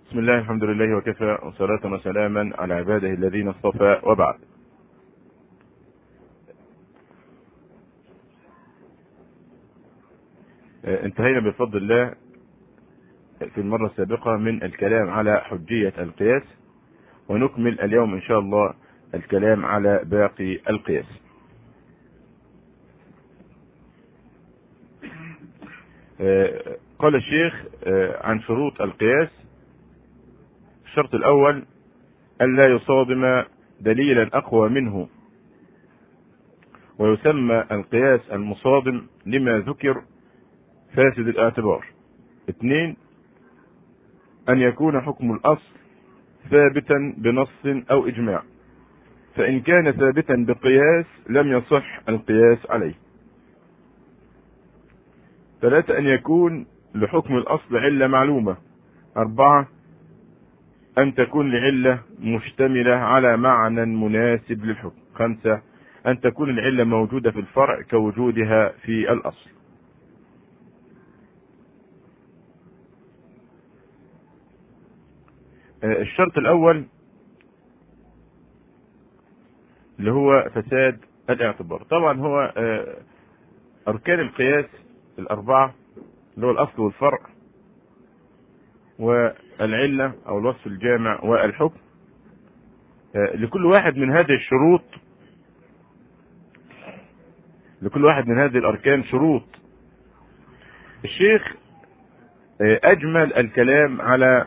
بسم الله الحمد لله وكفى وصلاة وسلاما على عباده الذين اصطفى وبعد انتهينا بفضل الله في المرة السابقة من الكلام على حجية القياس ونكمل اليوم إن شاء الله الكلام على باقي القياس قال الشيخ عن شروط القياس الشرط الأول ألا يصادم دليلا أقوى منه ويسمى القياس المصادم لما ذكر فاسد الاعتبار اثنين أن يكون حكم الأصل ثابتا بنص أو إجماع فإن كان ثابتا بقياس لم يصح القياس عليه ثلاثة أن يكون لحكم الأصل علة معلومة أربعة أن تكون العلة مشتملة على معنى مناسب للحكم خمسة أن تكون العلة موجودة في الفرع كوجودها في الأصل الشرط الأول اللي هو فساد الاعتبار طبعا هو أركان القياس الأربعة اللي هو الأصل والفرع والعلة أو الوصف الجامع والحكم لكل واحد من هذه الشروط لكل واحد من هذه الأركان شروط الشيخ أجمل الكلام على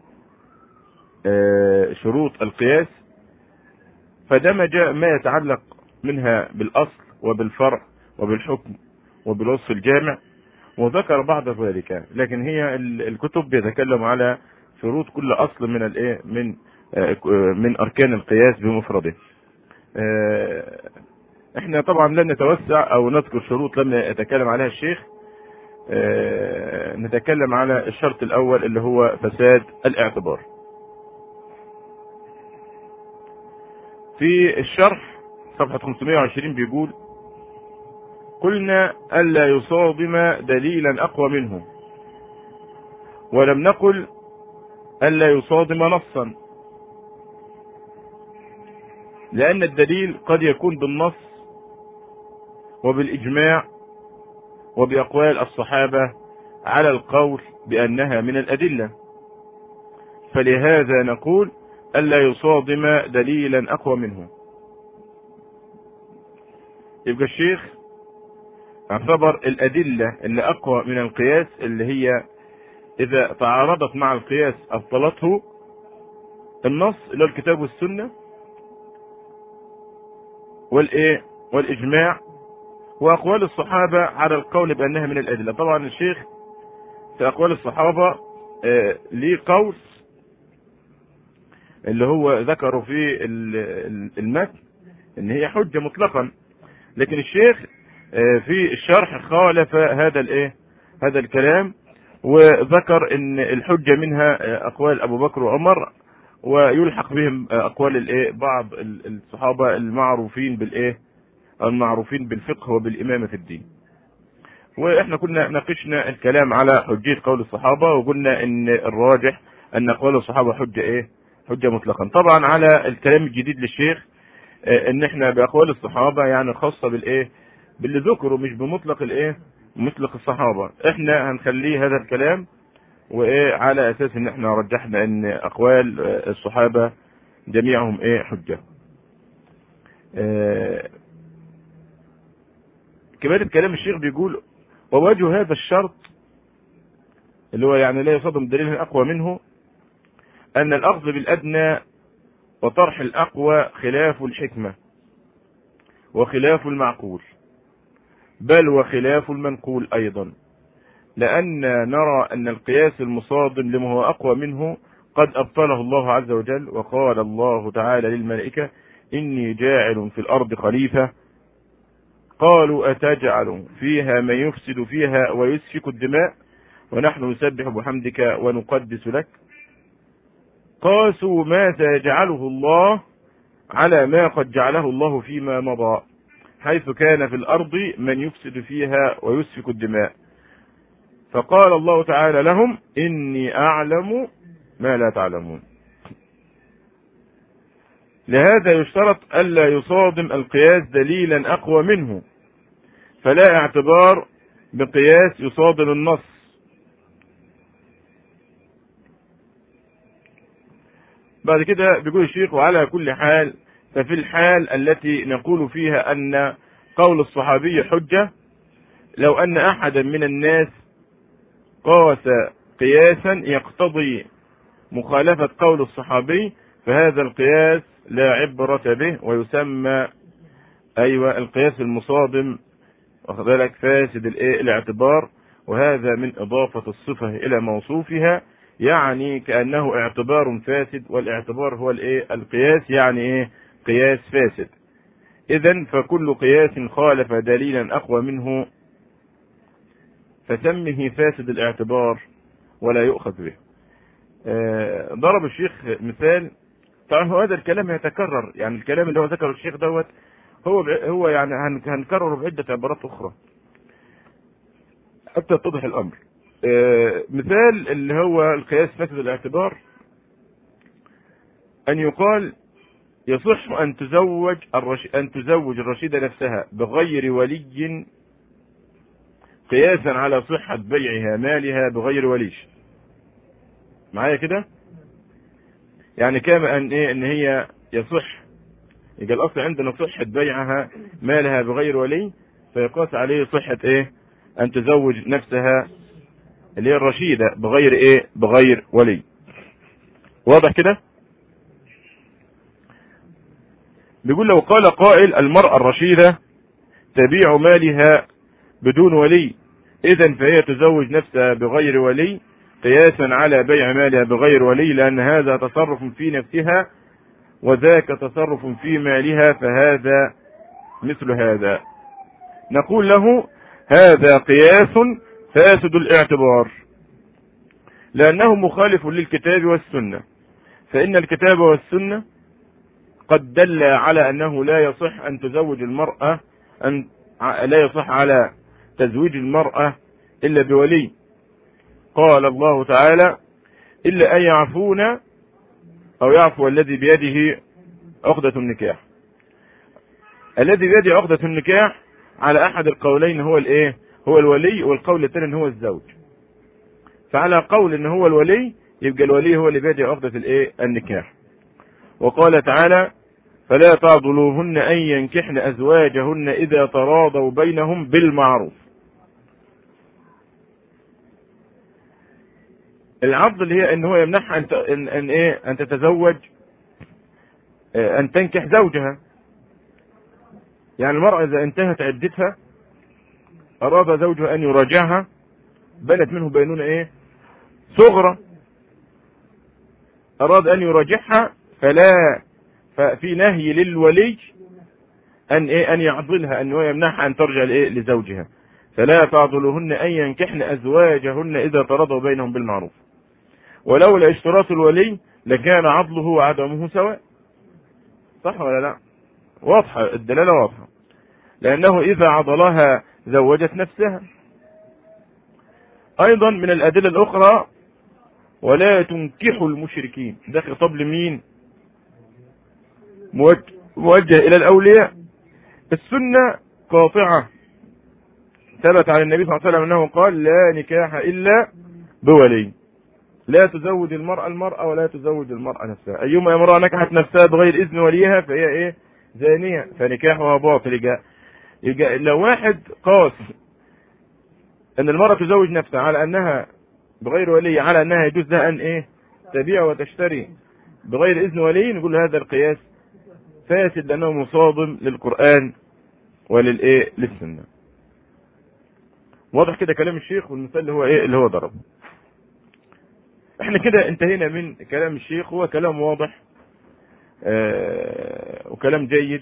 شروط القياس فدمج ما يتعلق منها بالأصل وبالفرع وبالحكم وبالوصف الجامع وذكر بعض ذلك لكن هي الكتب يتكلم على شروط كل اصل من الايه من من اركان القياس بمفرده احنا طبعا لن نتوسع او نذكر شروط لم يتكلم عليها الشيخ نتكلم على الشرط الاول اللي هو فساد الاعتبار في الشرح صفحة 520 بيقول قلنا ألا يصادم دليلا أقوى منه ولم نقل ألا يصادم نصا لأن الدليل قد يكون بالنص وبالإجماع وبأقوال الصحابة على القول بأنها من الأدلة فلهذا نقول ألا يصادم دليلا أقوى منه يبقى الشيخ اعتبر الأدلة اللي أقوى من القياس اللي هي إذا تعارضت مع القياس أبطلته النص اللي هو الكتاب والسنة والإيه والإجماع وأقوال الصحابة على القول بأنها من الأدلة طبعا الشيخ في أقوال الصحابة آه ليه قول اللي هو ذكره في المتن ان هي حجة مطلقا لكن الشيخ في الشرح خالف هذا الايه هذا الكلام وذكر ان الحجه منها اقوال ابو بكر وعمر ويلحق بهم اقوال الايه بعض الصحابه المعروفين بالايه المعروفين بالفقه وبالامامه في الدين واحنا كنا ناقشنا الكلام على حجيه قول الصحابه وقلنا ان الراجح ان قول الصحابه حجه ايه حجه مطلقا طبعا على الكلام الجديد للشيخ ان احنا باقوال الصحابه يعني خاصه بالايه باللي ذكره مش بمطلق الايه مطلق الصحابه احنا هنخليه هذا الكلام وايه على اساس ان احنا رجحنا ان اقوال الصحابه جميعهم ايه حجه اه كمان الكلام الشيخ بيقول ووجه هذا الشرط اللي هو يعني لا يصادم دليل اقوى منه ان الاخذ بالادنى وطرح الاقوى خلاف الحكمه وخلاف المعقول بل وخلاف المنقول ايضا لان نرى ان القياس المصادم لما هو اقوى منه قد ابطله الله عز وجل وقال الله تعالى للملائكه اني جاعل في الارض خليفه قالوا اتجعل فيها من يفسد فيها ويسفك الدماء ونحن نسبح بحمدك ونقدس لك قاسوا ما سيجعله الله على ما قد جعله الله فيما مضى حيث كان في الأرض من يفسد فيها ويسفك الدماء فقال الله تعالى لهم إني أعلم ما لا تعلمون لهذا يشترط ألا يصادم القياس دليلا أقوى منه فلا اعتبار بقياس يصادم النص بعد كده بيقول الشيخ وعلى كل حال ففي الحال التي نقول فيها أن قول الصحابي حجة لو أن أحدا من الناس قاس قياسا يقتضي مخالفة قول الصحابي فهذا القياس لا عبرة به ويسمى أيوة القياس المصادم واخد بالك فاسد الايه الاعتبار وهذا من إضافة الصفة إلى موصوفها يعني كأنه اعتبار فاسد والاعتبار هو الايه القياس يعني ايه قياس فاسد إذا فكل قياس خالف دليلا أقوى منه فسمه فاسد الاعتبار ولا يؤخذ به آه ضرب الشيخ مثال طبعا هو هذا الكلام يتكرر يعني الكلام اللي هو ذكره الشيخ دوت هو هو يعني هنكرره بعدة عبارات أخرى حتى يتضح الأمر آه مثال اللي هو القياس فاسد الاعتبار أن يقال يصح أن تزوج الرش... أن تزوج الرشيدة نفسها بغير ولي قياسا على صحة بيعها مالها بغير وليش معايا كده يعني كما ان ايه ان هي يصح يبقى الاصل عندنا صحة بيعها مالها بغير ولي فيقاس عليه صحة ايه ان تزوج نفسها اللي هي الرشيدة بغير ايه بغير ولي واضح كده بيقول لو قال قائل المرأة الرشيدة تبيع مالها بدون ولي اذا فهي تزوج نفسها بغير ولي قياسا على بيع مالها بغير ولي لان هذا تصرف في نفسها وذاك تصرف في مالها فهذا مثل هذا نقول له هذا قياس فاسد الاعتبار لانه مخالف للكتاب والسنه فان الكتاب والسنه قد دل على انه لا يصح ان تزوج المراه ان لا يصح على تزويج المرأة إلا بولي قال الله تعالى إلا أن يعفون أو يعفو الذي بيده عقدة النكاح الذي بيده عقدة النكاح على أحد القولين هو الإيه هو الولي والقول الثاني هو الزوج فعلى قول إن هو الولي يبقى الولي هو اللي بيده عقدة الإيه النكاح وقال تعالى فلا تعضلوهن أن ينكحن أزواجهن إذا تراضوا بينهم بالمعروف العض اللي هي ان هو يمنعها ان ان, إن ايه ان تتزوج ان تنكح زوجها يعني المرأة اذا انتهت عدتها اراد زوجها ان يراجعها بنت منه بينونة ايه صغرى اراد ان يراجعها فلا ففي نهي للولي ان ايه ان يعضلها ان هو يمنعها ان ترجع لايه لزوجها فلا تعضلوهن ان ينكحن ازواجهن اذا ترضوا بينهم بالمعروف ولولا اشتراط الولي لكان عضله وعدمه سواء صح ولا لا واضحة الدلالة واضحة لأنه إذا عضلها زوجت نفسها أيضا من الأدلة الأخرى ولا تنكحوا المشركين ده خطاب لمين موجه, موجه إلى الأولياء السنة قاطعة ثبت عن النبي صلى الله عليه وسلم أنه قال لا نكاح إلا بولي لا تزوج المرأة المرأة ولا تزوج المرأة نفسها أيما امرأة نكحت نفسها بغير إذن وليها فهي إيه زانية فنكاحها باطل يجا يجا لو واحد قاس أن المرأة تزوج نفسها على أنها بغير ولي على أنها يجوز لها أن إيه تبيع وتشتري بغير إذن ولي نقول هذا القياس فاسد لأنه مصادم للقرآن وللإيه للسنة واضح كده كلام الشيخ والمثال اللي هو إيه اللي هو ضربه احنا كده انتهينا من كلام الشيخ هو كلام واضح اه وكلام جيد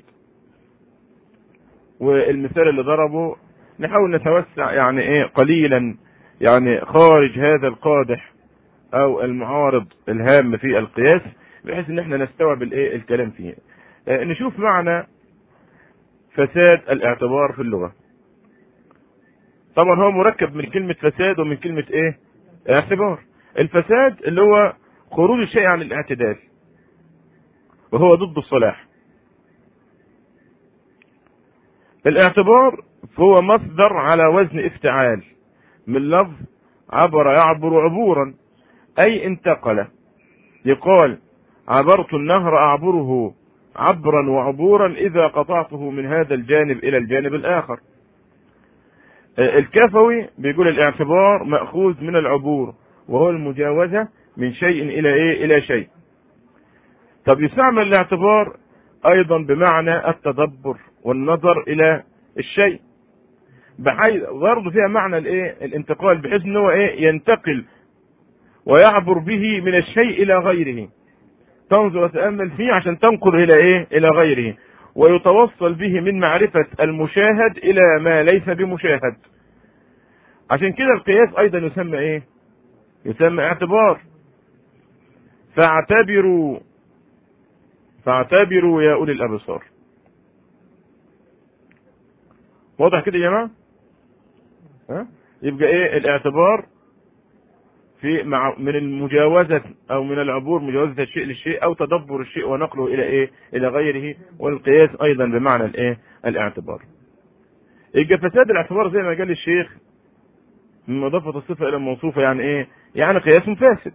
والمثال اللي ضربه نحاول نتوسع يعني ايه قليلا يعني خارج هذا القادح او المعارض الهام في القياس بحيث ان احنا نستوعب الايه الكلام فيه اه نشوف معنى فساد الاعتبار في اللغة طبعا هو مركب من كلمة فساد ومن كلمة ايه اعتبار الفساد اللي هو خروج الشيء عن الاعتدال وهو ضد الصلاح الاعتبار هو مصدر على وزن افتعال من لفظ عبر يعبر عبورا أي انتقل يقال عبرت النهر أعبره عبرا وعبورا إذا قطعته من هذا الجانب إلى الجانب الآخر الكفوي بيقول الاعتبار مأخوذ من العبور وهو المجاوزة من شيء إلى إيه إلى شيء طب يستعمل الاعتبار أيضا بمعنى التدبر والنظر إلى الشيء بحيث برضه فيها معنى الايه الانتقال بحيث ان هو ايه ينتقل ويعبر به من الشيء الى غيره تنظر وتامل فيه عشان تنقل الى ايه الى غيره ويتوصل به من معرفة المشاهد الى ما ليس بمشاهد عشان كده القياس ايضا يسمى ايه يسمى اعتبار فاعتبروا فاعتبروا يا اولي الابصار واضح كده يا جماعه ها يبقى ايه الاعتبار في مع من المجاوزة او من العبور مجاوزة الشيء للشيء او تدبر الشيء ونقله الى ايه الى غيره والقياس ايضا بمعنى الايه الاعتبار يبقى فساد الاعتبار زي ما قال الشيخ من اضافة الصفة الى الموصوفة يعني ايه يعني قياس فاسد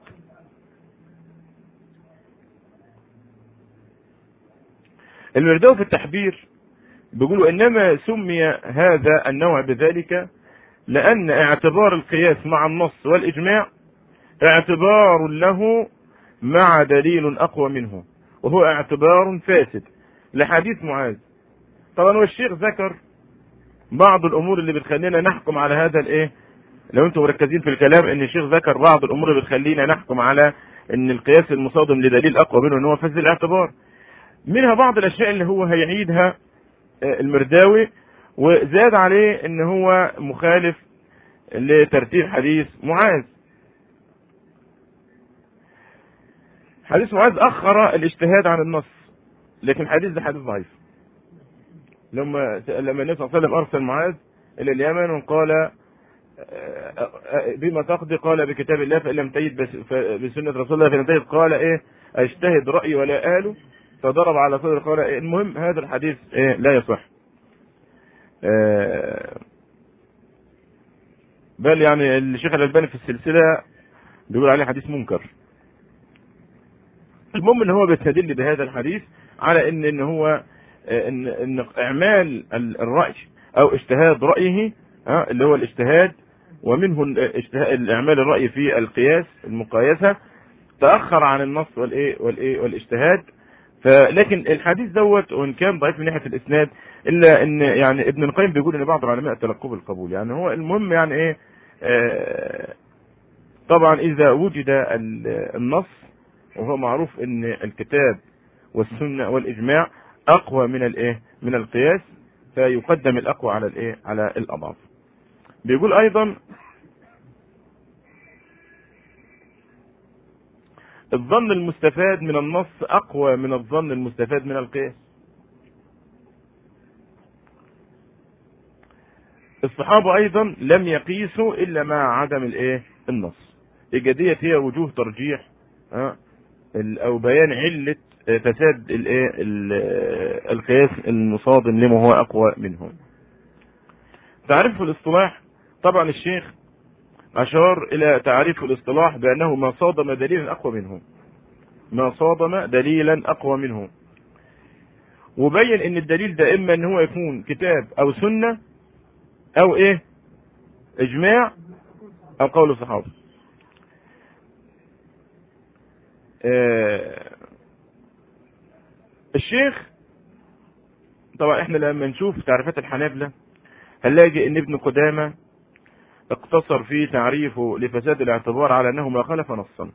المرداوي في التحبير بيقولوا انما سمي هذا النوع بذلك لان اعتبار القياس مع النص والاجماع اعتبار له مع دليل اقوى منه وهو اعتبار فاسد لحديث معاذ طبعا والشيخ ذكر بعض الامور اللي بتخلينا نحكم على هذا الايه لو انتم مركزين في الكلام ان الشيخ ذكر بعض الامور اللي بتخلينا نحكم على ان القياس المصادم لدليل اقوى منه ان هو فاسد الاعتبار منها بعض الاشياء اللي هو هيعيدها المرداوي وزاد عليه ان هو مخالف لترتيب حديث معاذ حديث معاذ اخر الاجتهاد عن النص لكن الحديث ده حديث ضعيف لما لما النبي صلى الله عليه وسلم ارسل معاذ الى اليمن وقال بما تقضي قال بكتاب الله فان لم تجد بسنه رسول الله فلم تجد قال ايه اجتهد رايي ولا اله فضرب على صدر قال إيه المهم هذا الحديث إيه لا يصح آه بل يعني الشيخ الألباني في السلسلة بيقول عليه حديث منكر المهم ان هو بيستدل بهذا الحديث على ان ان هو ان ان اعمال الراي او اجتهاد رايه ها اللي هو الاجتهاد ومنه اجتهاد اعمال الراي في القياس المقايسه تاخر عن النص والايه والايه والاجتهاد فلكن الحديث دوت وان كان ضعيف من ناحيه الاسناد الا ان يعني ابن القيم بيقول ان بعض العلماء تلقوه بالقبول يعني هو المهم يعني ايه آه طبعا اذا وجد النص وهو معروف ان الكتاب والسنه والاجماع اقوى من الايه من القياس فيقدم الاقوى على الايه على الاضعف بيقول ايضا الظن المستفاد من النص اقوى من الظن المستفاد من القياس الصحابة ايضا لم يقيسوا الا مع عدم الايه النص ديت هي وجوه ترجيح ها او بيان علة فساد الايه القياس المصادم لما هو اقوى منه تعريف في الاصطلاح طبعا الشيخ أشار إلى تعريف الاصطلاح بأنه ما صادم دليلا أقوى منه ما صادم دليلا أقوى منه وبين ان الدليل ده اما ان هو يكون كتاب او سنة او ايه اجماع او قول الصحابة آه الشيخ طبعا احنا لما نشوف تعريفات الحنابلة هنلاقي ان ابن قدامة اقتصر في تعريفه لفساد الاعتبار على انه ما خالف نصا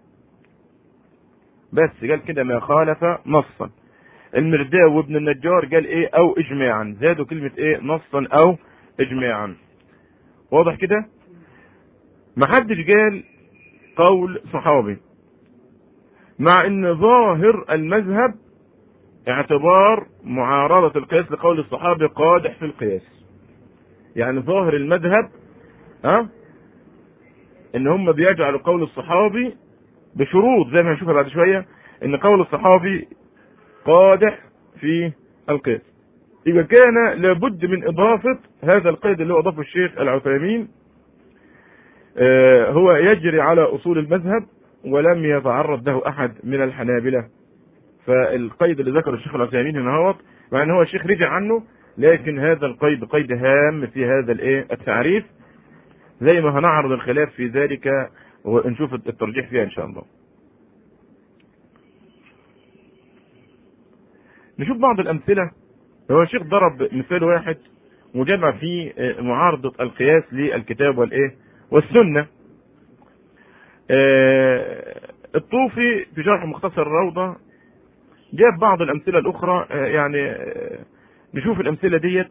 بس قال كده ما خالف نصا المرداوي وابن النجار قال ايه او اجماعا زادوا كلمة ايه نصا او اجماعا واضح كده ما حدش قال قول صحابي مع ان ظاهر المذهب اعتبار معارضة القياس لقول الصحابي قادح في القياس يعني ظاهر المذهب ها ان هم بيجعلوا قول الصحابي بشروط زي ما هنشوفها بعد شويه ان قول الصحابي قادح في القياس يبقى كان لابد من اضافه هذا القيد اللي هو اضافه الشيخ العثيمين آه، هو يجري على اصول المذهب ولم يتعرض له احد من الحنابله فالقيد اللي ذكره الشيخ العثيمين هنا هو مع ان هو الشيخ رجع عنه لكن هذا القيد قيد هام في هذا الايه التعريف زي ما هنعرض الخلاف في ذلك ونشوف الترجيح فيها ان شاء الله نشوف بعض الامثله هو الشيخ ضرب مثال واحد وجمع فيه معارضة القياس للكتاب والايه والسنة الطوفي في شرح مختصر الروضة جاب بعض الامثلة الاخرى يعني نشوف الامثلة ديت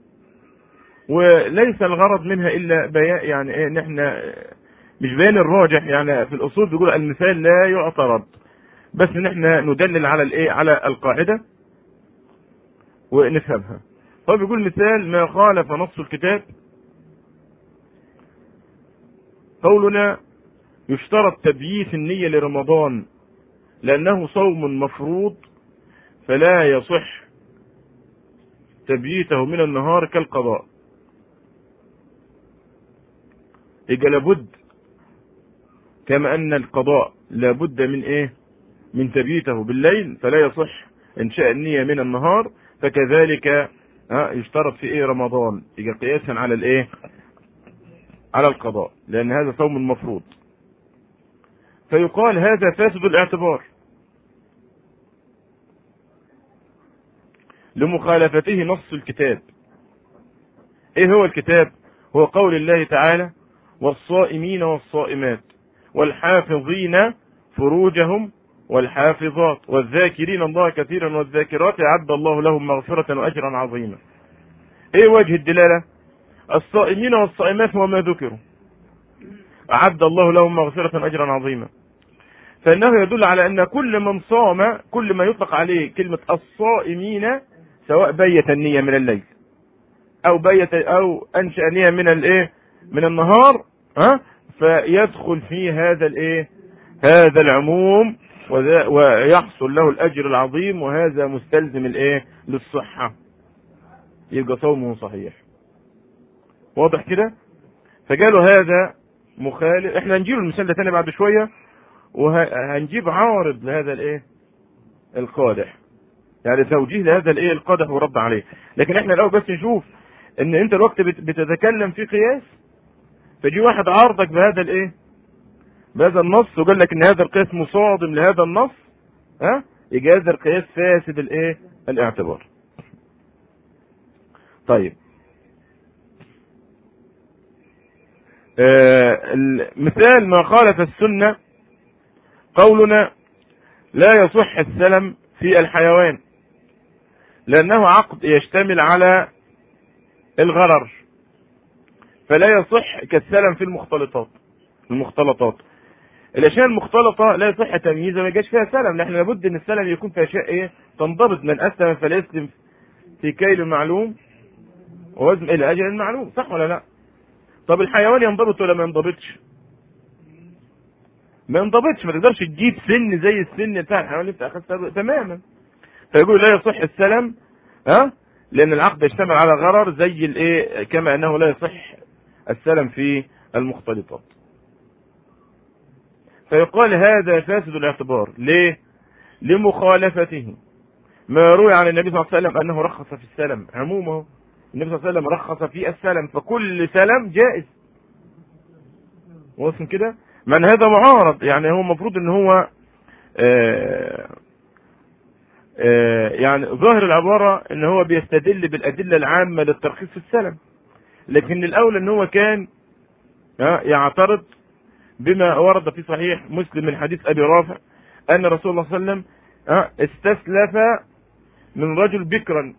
وليس الغرض منها الا بيان يعني ايه ان احنا مش بيان الراجح يعني في الاصول بيقول المثال لا يعترض بس ان احنا ندلل على الايه على القاعده ونفهمها طيب يقول مثال ما خالف نص الكتاب قولنا يشترط تبييت النية لرمضان لأنه صوم مفروض فلا يصح تبييته من النهار كالقضاء يبقى لابد كما أن القضاء لابد من إيه من تبييته بالليل فلا يصح إنشاء النية من النهار فكذلك يشترط في ايه رمضان يجي قياسا على الايه على القضاء لان هذا صوم مفروض فيقال هذا فاسد الاعتبار لمخالفته نص الكتاب ايه هو الكتاب هو قول الله تعالى والصائمين والصائمات والحافظين فروجهم والحافظات والذاكرين الله كثيرا والذاكرات أعد الله لهم مغفرة وأجرا عظيما ايه وجه الدلالة الصائمين والصائمات وما ذكروا أعد الله لهم مغفرة وأجرا عظيما فإنه يدل على أن كل من صام كل ما يطلق عليه كلمة الصائمين سواء بيت النية من الليل أو بيت أو أنشأ نية من الإيه من النهار ها فيدخل في هذا الإيه هذا العموم ويحصل له الاجر العظيم وهذا مستلزم الايه للصحة يبقى صومه صحيح واضح كده فقالوا هذا مخالف احنا هنجيب المثال ده تاني بعد شوية وهنجيب عارض لهذا الايه القادح يعني توجيه لهذا الايه القادح ورد عليه لكن احنا الاول بس نشوف ان انت الوقت بتتكلم في قياس فجي واحد عارضك بهذا الايه بهذا النص وقال لك ان هذا القياس مصادم لهذا النص ها يجي هذا القياس فاسد الايه الاعتبار طيب آه مثال ما خالف السنة قولنا لا يصح السلم في الحيوان لأنه عقد يشتمل على الغرر فلا يصح كالسلم في المختلطات المختلطات الاشياء المختلطه لا يصح تمييزها ما يجاش فيها سلم نحن لابد ان السلم يكون في اشياء ايه تنضبط من اسلم فليسلم في كيل معلوم ووزن الى اجل معلوم صح ولا لا طب الحيوان ينضبط ولا ما ينضبطش ما ينضبطش ما تقدرش تجيب سن زي السن بتاع الحيوان اللي انت اخذته تماما فيقول لا يصح السلم ها لان العقد يشتمل على غرر زي الايه كما انه لا يصح السلم في المختلطات فيقال هذا فاسد الاعتبار ليه لمخالفته ما روي عن النبي صلى الله عليه وسلم انه رخص في السلم عمومه النبي صلى الله عليه وسلم رخص في السلم فكل سلم جائز واصل كده من هذا معارض يعني هو المفروض ان هو آآ آآ يعني ظاهر العبارة ان هو بيستدل بالادلة العامة للترخيص في السلم لكن الاولى ان هو كان يعترض بما ورد في صحيح مسلم من حديث ابي رافع ان رسول الله صلى الله عليه وسلم استسلف من رجل بكرا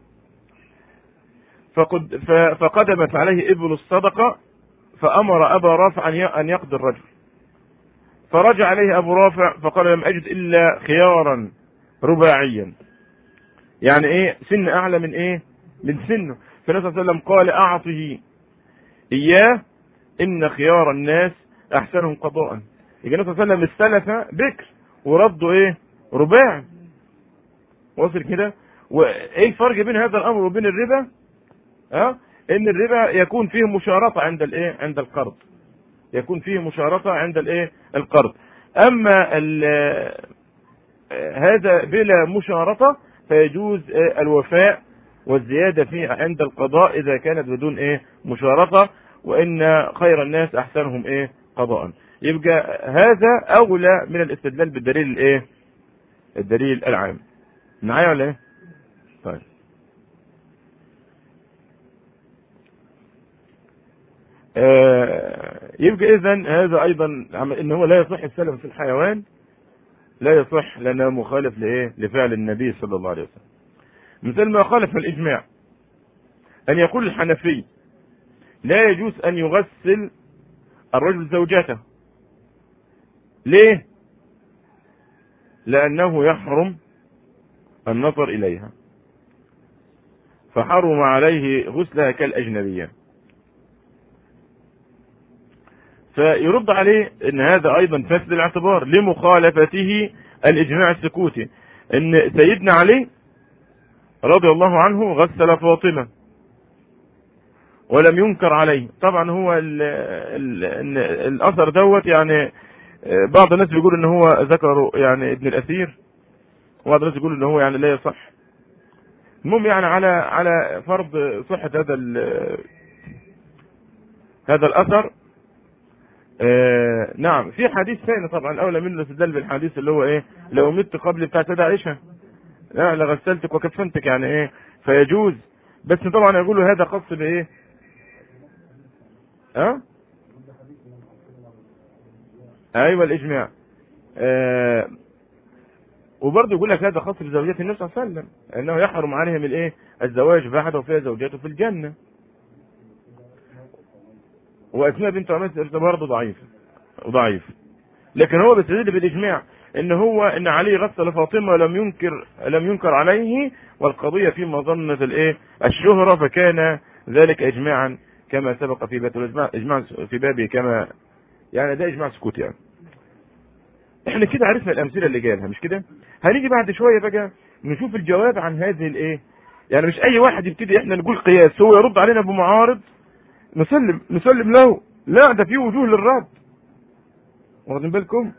فقد فقدمت عليه ابل الصدقه فامر ابا رافع ان يقضي الرجل فرجع عليه ابو رافع فقال لم اجد الا خيارا رباعيا يعني ايه سن اعلى من ايه من سنه فالنبي صلى الله عليه وسلم قال اعطه اياه ان خيار الناس احسنهم قضاء يجي النبي صلى الله عليه وسلم استلف بكر ورده ايه رباع واصل كده وايه الفرق بين هذا الامر وبين الربا اه ان الربا يكون فيه مشارطه عند الايه عند القرض يكون فيه مشارطه عند الايه القرض اما هذا بلا مشارطه فيجوز الوفاء والزياده فيه عند القضاء اذا كانت بدون ايه مشارطه وان خير الناس احسنهم ايه قضاء يبقى هذا اولى من الاستدلال بالدليل الايه الدليل العام معايا ولا ايه طيب آه يبقى اذا هذا ايضا ان هو لا يصح السلم في الحيوان لا يصح لنا مخالف لايه لفعل النبي صلى الله عليه وسلم مثل ما خالف الاجماع ان يقول الحنفي لا يجوز ان يغسل الرجل زوجته ليه لانه يحرم النظر اليها فحرم عليه غسلها كالاجنبيه فيرد عليه ان هذا ايضا فاسد الاعتبار لمخالفته الاجماع السكوتي ان سيدنا علي رضي الله عنه غسل فاطمه ولم ينكر عليه طبعا هو ال ال الاثر دوت يعني بعض الناس بيقول ان هو ذكره يعني ابن الاثير وبعض الناس يقول ان هو يعني لا يصح المهم يعني على على فرض صحه هذا هذا الاثر آه نعم في حديث ثاني طبعا الاولى منه الاستدلال بالحديث اللي هو ايه لو مت قبل بتاع سيدة عائشه لا لغسلتك وكفنتك يعني ايه فيجوز بس طبعا يقولوا هذا خاص بايه ها أه؟ ايوه الاجماع آه وبرضه يقول لك هذا خاص بزوجات النبي صلى الله عليه وسلم انه يحرم عليهم الايه الزواج بعد وفيها زوجاته في الجنه واسماء بنت عميس برضه ضعيف ضعيف لكن هو بيستدل بالاجماع ان هو ان علي غسل فاطمه ولم ينكر لم ينكر عليه والقضيه في مظنه الايه الشهره فكان ذلك اجماعا كما سبق في باب الاجماع في بابه كما يعني ده اجماع سكوت يعني احنا كده عرفنا الامثله اللي جايلها مش كده هنيجي بعد شويه بقى نشوف الجواب عن هذه الايه يعني مش اي واحد يبتدي احنا نقول قياس هو يرد علينا بمعارض نسلم نسلم له لا ده في وجوه للرد واخدين بالكم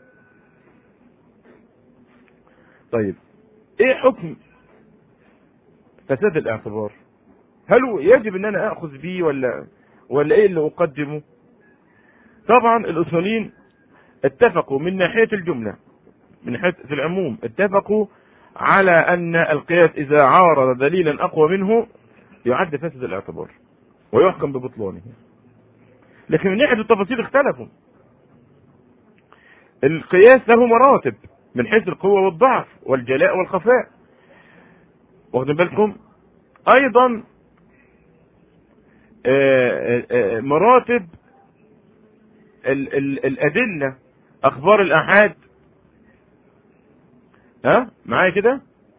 طيب ايه حكم فساد الاعتبار هل يجب ان انا اخذ بيه ولا ولا ايه اللي اقدمه طبعا الاصوليين اتفقوا من ناحيه الجمله من ناحيه في العموم اتفقوا على ان القياس اذا عارض دليلا اقوى منه يعد فاسد الاعتبار ويحكم ببطلانه لكن من ناحيه التفاصيل اختلفوا القياس له مراتب من حيث القوه والضعف والجلاء والخفاء واخدين بالكم ايضا مراتب ال ال الادله اخبار الاحاد ها معايا كده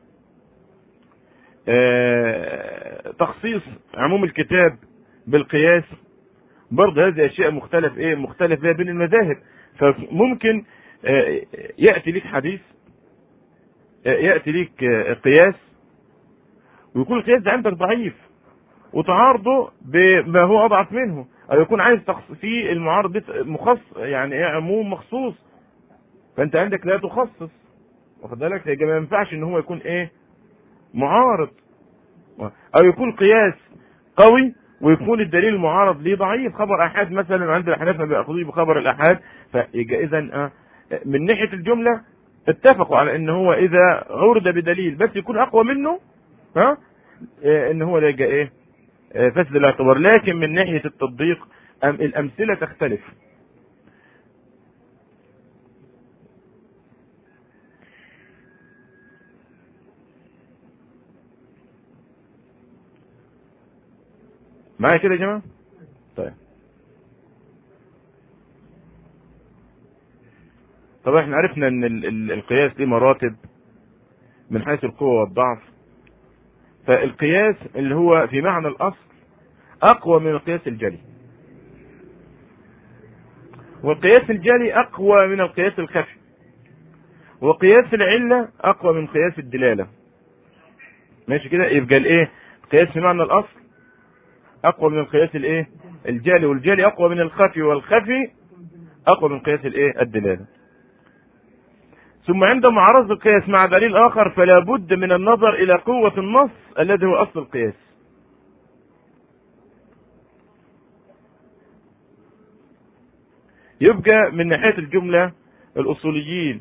تخصيص عموم الكتاب بالقياس برضه هذه اشياء مختلف ايه مختلف فيها بين المذاهب فممكن ياتي لك حديث ياتي لك قياس ويكون القياس ده عندك ضعيف وتعارضه بما هو اضعف منه او يكون عايز في المعارض مخصص يعني ايه عموم مخصوص فانت عندك لا تخصص واخد بالك يبقى ما ينفعش ان هو يكون ايه معارض او يكون قياس قوي ويكون الدليل المعارض ليه ضعيف خبر احاد مثلا عند الاحناف ما بياخذوش بخبر الاحاد فيبقى اذا من ناحيه الجمله اتفقوا على ان هو اذا عرض بدليل بس يكون اقوى منه ها ان هو ده يبقى ايه فاسد الاعتبار لكن من ناحيه التطبيق الامثله تختلف معايا كده يا جماعه طيب طبعا احنا عرفنا ان ال ال القياس ليه مراتب من حيث القوه والضعف فالقياس اللي هو في معنى الاصل اقوى من القياس الجلي والقياس الجالي اقوى من القياس الخفي وقياس العلة اقوى من قياس الدلالة ماشي كده يبقى الايه قياس بمعنى الاصل اقوى من القياس الايه الجالي والجالي اقوى من الخفي والخفي اقوى من قياس الايه الدلاله ثم عند معارضه القياس مع دليل اخر فلا بد من النظر الى قوه النص الذي هو اصل القياس يبقى من ناحيه الجمله الاصوليين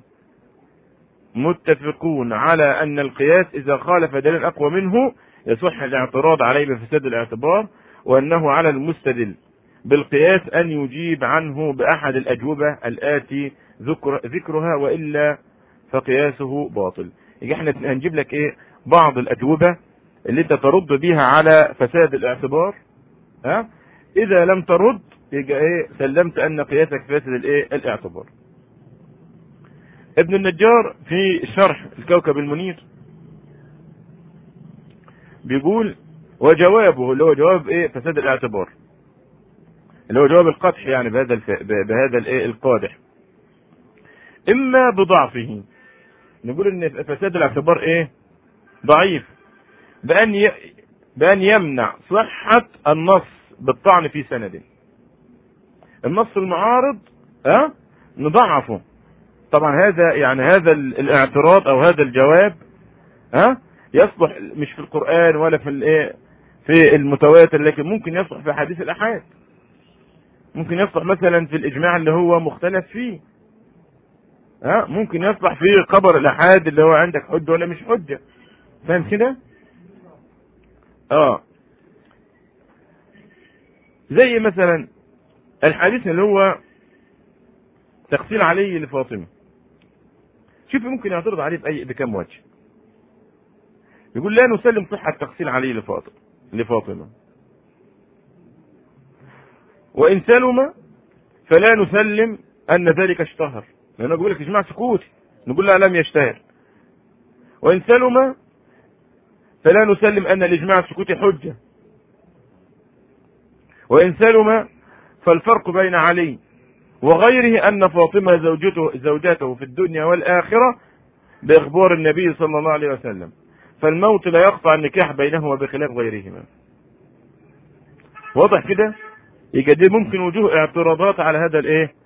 متفقون على ان القياس اذا خالف دليل اقوى منه يصح الاعتراض عليه بفساد الاعتبار وانه على المستدل بالقياس ان يجيب عنه باحد الاجوبه الاتي ذكر ذكرها والا فقياسه باطل يجي احنا هنجيب لك ايه بعض الاجوبه اللي انت ترد بيها على فساد الاعتبار ها اذا لم ترد يبقى ايه سلمت ان قياسك فاسد الايه الاعتبار ابن النجار في شرح الكوكب المنير بيقول وجوابه اللي هو جواب ايه فساد الاعتبار اللي هو جواب القدح يعني بهذا الف... بهذا الايه القادح اما بضعفه نقول ان فساد الاعتبار ايه ضعيف بان ي... بان يمنع صحة النص بالطعن في سند النص المعارض ها أه؟ نضعفه طبعا هذا يعني هذا الاعتراض او هذا الجواب ها أه؟ يصلح مش في القرآن ولا في الايه في المتواتر لكن ممكن يصلح في حديث الاحاد ممكن يصلح مثلا في الاجماع اللي هو مختلف فيه ها ممكن يصلح في خبر الاحاد اللي هو عندك حجه ولا مش حجه فاهم كده اه زي مثلا الحديث اللي هو تغسيل علي لفاطمه شوف ممكن يعترض عليه باي بكم وجه يقول لا نسلم صحة تغسيل علي لفاطمة لفاطمة وإن سلم فلا نسلم أن ذلك اشتهر لأنه بيقول لك إجماع سكوتي نقول لا لم يشتهر وإن سلم فلا نسلم أن الإجماع السكوتي حجة وإن سلم فالفرق بين علي وغيره أن فاطمة زوجته زوجته في الدنيا والآخرة بإخبار النبي صلى الله عليه وسلم فالموت لا يقطع النكاح بينهما بخلاف غيرهما واضح كده يبقى دي ممكن وجوه اعتراضات على هذا الايه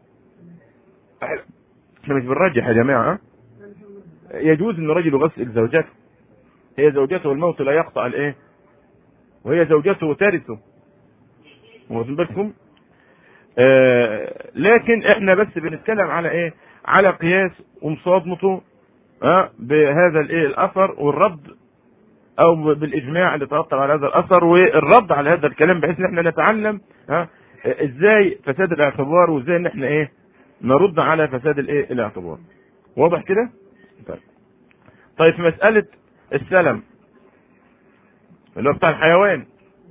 احنا مش بنرجح يا جماعه يجوز ان الرجل يغسل زوجته هي زوجته والموت لا يقطع الايه وهي زوجته ترثه واخدين بالكم آه لكن احنا بس بنتكلم على ايه على قياس ومصادمته أه بهذا الايه الاثر والرد او بالاجماع اللي ترتب على هذا الاثر والرد على هذا الكلام بحيث ان احنا نتعلم ها أه ازاي فساد الاعتبار وازاي ان احنا ايه نرد على فساد الايه الاعتبار واضح كده طيب طيب في مساله السلم اللي هو بتاع الحيوان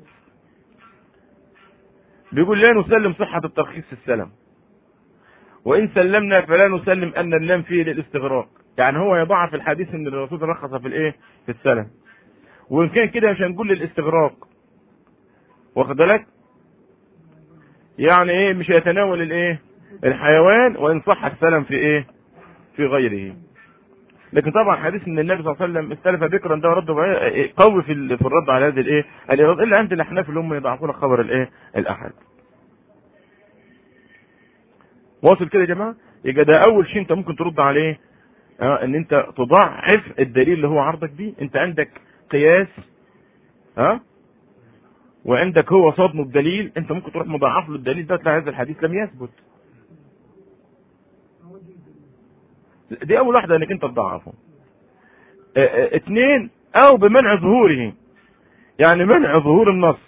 بيقول لا نسلم صحة الترخيص في السلم وإن سلمنا فلا نسلم أن اللام فيه للاستغراق يعني هو يضعف الحديث ان الرسول رخص في الايه في السلم وان كان كده مش هنقول للاستغراق واخد بالك يعني ايه مش هيتناول الايه الحيوان وان صح السلم في ايه في غيره لكن طبعا حديث ان النبي صلى الله عليه وسلم استلف بكرا ده ورد قوي في في الرد على هذه الايه الايراد الا عند الاحناف اللي هم يضعفون خبر الايه الاحد واصل كده يا جماعه يبقى ده اول شيء انت ممكن ترد عليه اه ان انت تضعف الدليل اللي هو عرضك بيه انت عندك قياس ها اه وعندك هو صدمه بدليل انت ممكن تروح مضاعف له الدليل ده تلاقي هذا الحديث لم يثبت دي اول واحده انك انت تضعفه اه اه اثنين او بمنع ظهوره يعني منع ظهور النص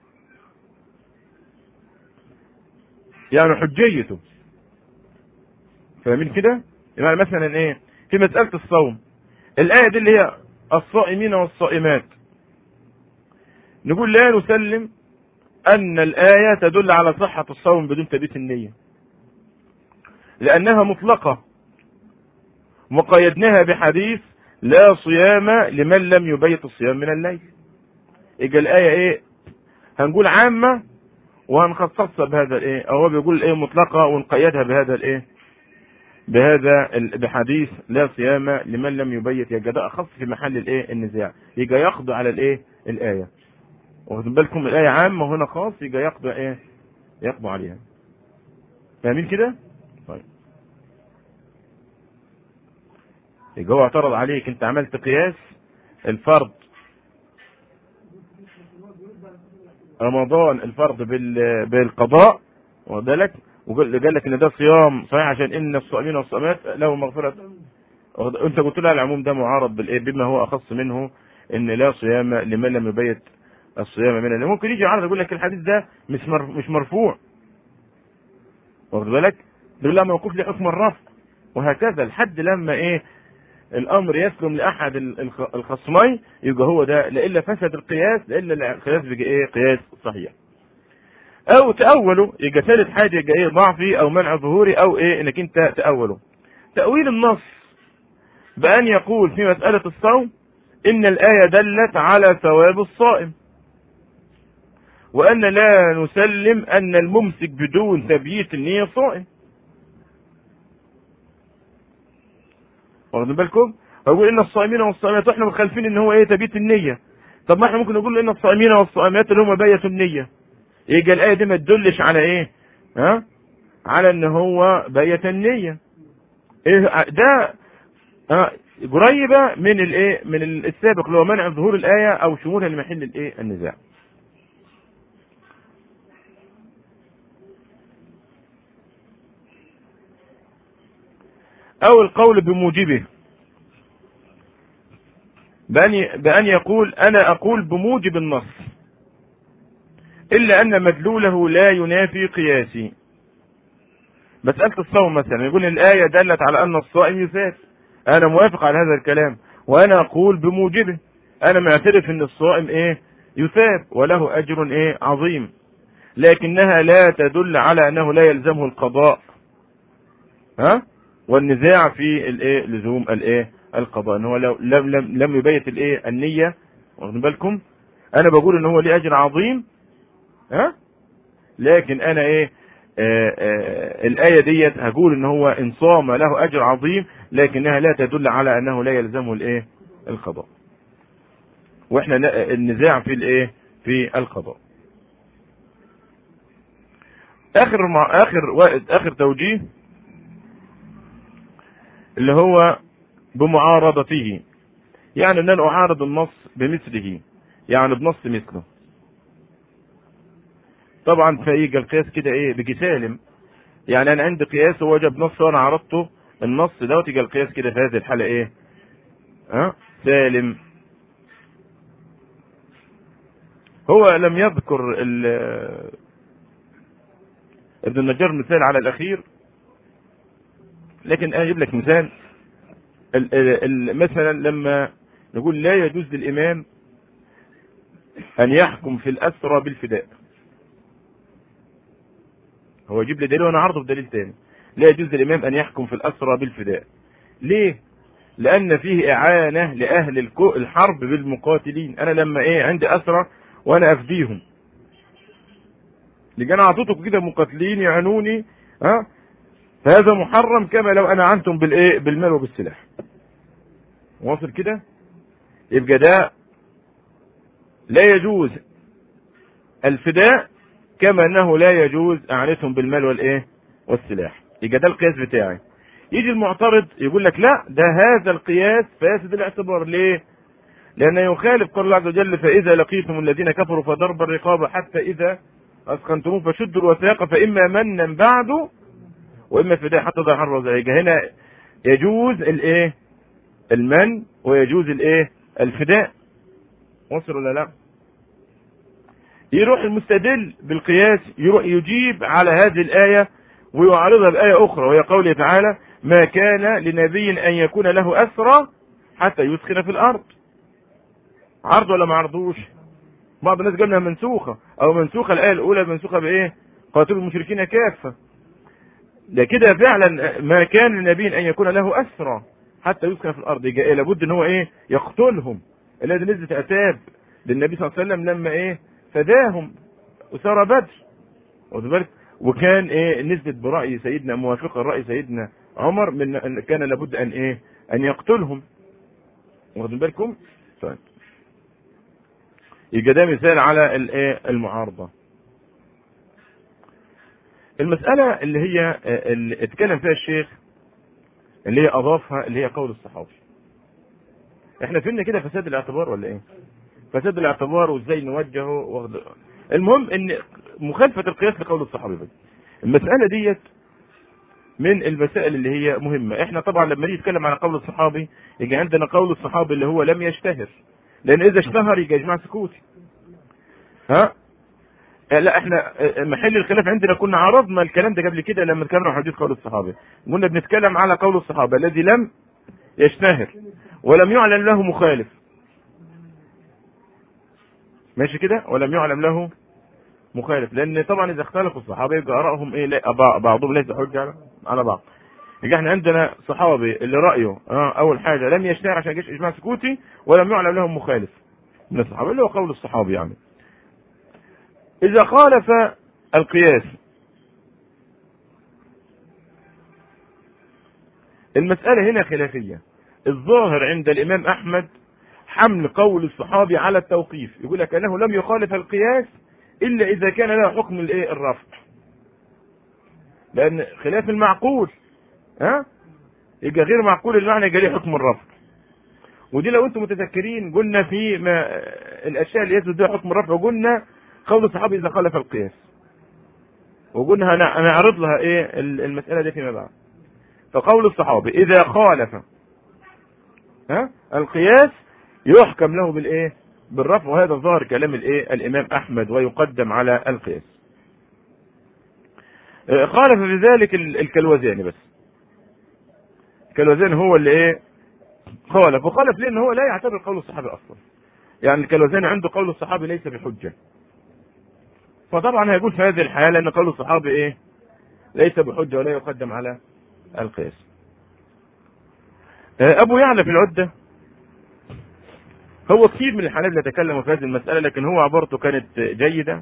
يعني حجيته فاهمين كده يعني مثلا ايه في مسألة الصوم الآية دي اللي هي الصائمين والصائمات نقول لا نسلم أن الآية تدل على صحة الصوم بدون تبيت النية لأنها مطلقة وقيدناها بحديث لا صيام لمن لم يبيت الصيام من الليل يبقى الآية إيه هنقول عامة وهنخصصها بهذا الايه او هو بيقول الايه مطلقه ونقيدها بهذا الايه بهذا بحديث لا صيام لمن لم يبيت يبقى ده اخص في محل الايه النزاع يبقى يقضي على الايه الايه واخدين بالكم الايه عامه وهنا خاص يبقى يقضي ايه يقضي عليها فاهمين كده طيب يبقى هو اعترض عليك انت عملت قياس الفرض رمضان الفرض بالقضاء واخد بالك وقال لك ان ده صيام صحيح عشان ان الصائمين والصائمات له مغفره انت قلت له العموم ده معارض بالايه بما هو اخص منه ان لا صيام لمن لم يبيت الصيام منه ممكن يجي عرض يقول لك الحديث ده مش مش مرفوع واخد بالك يقول لا موقوف لحكم الرفع وهكذا لحد لما ايه الامر يسلم لاحد الخصمين يبقى هو ده لالا فسد القياس لالا القياس بيجي ايه قياس صحيح او تاوله يبقى ثالث حاجه يبقى ايه ضعفي او منع ظهوري او ايه انك انت تاوله تاويل النص بان يقول في مساله الصوم ان الايه دلت على ثواب الصائم وان لا نسلم ان الممسك بدون تبييت النيه صائم واخدين بالكم اقول ان الصائمين والصائمات واحنا مخالفين ان هو ايه تبييت النيه طب ما احنا ممكن نقول ان الصائمين والصائمات اللي هم بيتوا النيه يبقى الايه دي ما تدلش على ايه ها على ان هو بيت النيه ايه ده اه قريبه من الايه من السابق اللي هو منع ظهور الايه او شمولها لمحل الايه النزاع او القول بموجبه بأن بأن يقول أنا أقول بموجب النص إلا أن مدلوله لا ينافي قياسي مسألة الصوم مثلا يقول الآية دلت على أن الصائم يثاب أنا موافق على هذا الكلام وأنا أقول بموجبه أنا معترف أن الصائم إيه يثاب وله أجر إيه عظيم لكنها لا تدل على أنه لا يلزمه القضاء ها والنزاع في الايه لزوم الايه القضاء ان هو لو لم لم لم يبيت الايه النيه واخدين بالكم انا بقول ان هو ليه اجر عظيم ها لكن انا ايه آآ آآ الآية ديت هقول ان هو ان صام له اجر عظيم لكنها لا تدل على انه لا يلزمه الايه القضاء واحنا النزاع في الايه في القضاء اخر مع اخر اخر توجيه اللي هو بمعارضته يعني ان انا اعارض النص بمثله يعني بنص مثله طبعا فيجي القياس كده ايه بيجي سالم يعني انا عندي قياس هو جاب نص وانا عرضته النص دوت يجي القياس كده في هذه الحاله ايه ها أه؟ سالم هو لم يذكر ابن النجار مثال على الاخير لكن اجيب لك مثال ال ال مثلا لما نقول لا يجوز للامام ان يحكم في الاسرى بالفداء هو يجيب لي دليل وانا عرضه بدليل تاني لا يجوز للامام ان يحكم في الاسرى بالفداء ليه لان فيه اعانه لاهل الحرب بالمقاتلين انا لما ايه عندي اسرى وانا افديهم لجي انا اعطيتكم كده مقاتلين يعانوني ها فهذا محرم كما لو انعنتم بالايه بالمال وبالسلاح واصل كده يبقى ده لا يجوز الفداء كما انه لا يجوز اعنتهم بالمال والايه والسلاح يبقى ده القياس بتاعي يجي المعترض يقول لك لا ده هذا القياس فاسد الاعتبار ليه لأنه يخالف قول الله عز وجل فإذا لقيتم الذين كفروا فضرب الرقاب حتى إذا أثخنتموه فشدوا الوثاق فإما منا بعد وإما فداء حتى ضع حرب هنا يجوز الإيه المن ويجوز الإيه الفداء وصل ولا لا يروح المستدل بالقياس يروح يجيب على هذه الآية ويعارضها بآية أخرى وهي قوله تعالى ما كان لنبي أن يكون له أسرى حتى يسخن في الأرض عرض ولا ما عرضوش بعض الناس قالوا انها منسوخه او منسوخه الايه الاولى منسوخه بايه قاتلوا المشركين كافه ده كده فعلا ما كان لنبي ان يكون له اسرى حتى يسكن في الارض إيه لابد ان هو ايه يقتلهم الذي نزلت عتاب للنبي صلى الله عليه وسلم لما ايه فداهم اسارى بدر واخد بالك وكان ايه نزلت براي سيدنا موافقه راي سيدنا عمر من أن كان لابد ان ايه ان يقتلهم واخدين بالكم طيب يبقى ده مثال على الايه المعارضه المسألة اللي هي اللي اتكلم فيها الشيخ اللي هي أضافها اللي هي قول الصحابي. احنا فهمنا كده فساد الاعتبار ولا ايه؟ فساد الاعتبار وازاي نوجهه واخد... المهم ان مخالفة القياس لقول الصحابي بس. المسألة ديت من المسائل اللي هي مهمة، احنا طبعا لما نيجي نتكلم عن قول الصحابي يجي عندنا قول الصحابي اللي هو لم يشتهر. لأن إذا اشتهر يجي يا جماعة سكوتي. ها؟ لا احنا محل الخلاف عندنا كنا عرضنا الكلام ده قبل كده لما اتكلمنا عن حديث قول الصحابه قلنا بنتكلم على قول الصحابه الذي لم يشتهر ولم يعلم له مخالف ماشي كده ولم يعلم له مخالف لان طبعا اذا اختلفوا الصحابه يبقى ارائهم ايه لا بعضهم ليس حجه على بعض يبقى احنا عندنا صحابي اللي رايه اه اول حاجه لم يشتهر عشان جيش اجماع سكوتي ولم يعلم لهم مخالف من الصحابه اللي هو قول الصحابي يعني إذا خالف القياس المسألة هنا خلافية الظاهر عند الإمام أحمد حمل قول الصحابي على التوقيف يقول لك أنه لم يخالف القياس إلا إذا كان له حكم الإيه الرفع لأن خلاف المعقول ها يبقى غير معقول المعنى يبقى ليه حكم الرفع ودي لو انتم متذكرين قلنا في ما الاشياء اللي يثبت بها حكم الرفع قلنا قول الصحابي اذا خالف القياس وقلنا هنعرض لها ايه المساله دي فيما بعد فقول الصحابي اذا خالف ها القياس يحكم له بالايه بالرفع وهذا ظاهر كلام الايه الامام احمد ويقدم على القياس خالف في ذلك الكلوزاني بس الكلوزاني هو اللي ايه خالف وخالف ليه ان هو لا يعتبر قول الصحابي اصلا يعني الكلوزاني عنده قول الصحابي ليس بحجه فطبعا هيقول في هذه الحاله ان قول الصحابي ايه ليس بحجه ولا يقدم على القياس ابو يعلى في العده هو كثير من الحنابلة تكلموا في هذه المسألة لكن هو عبارته كانت جيدة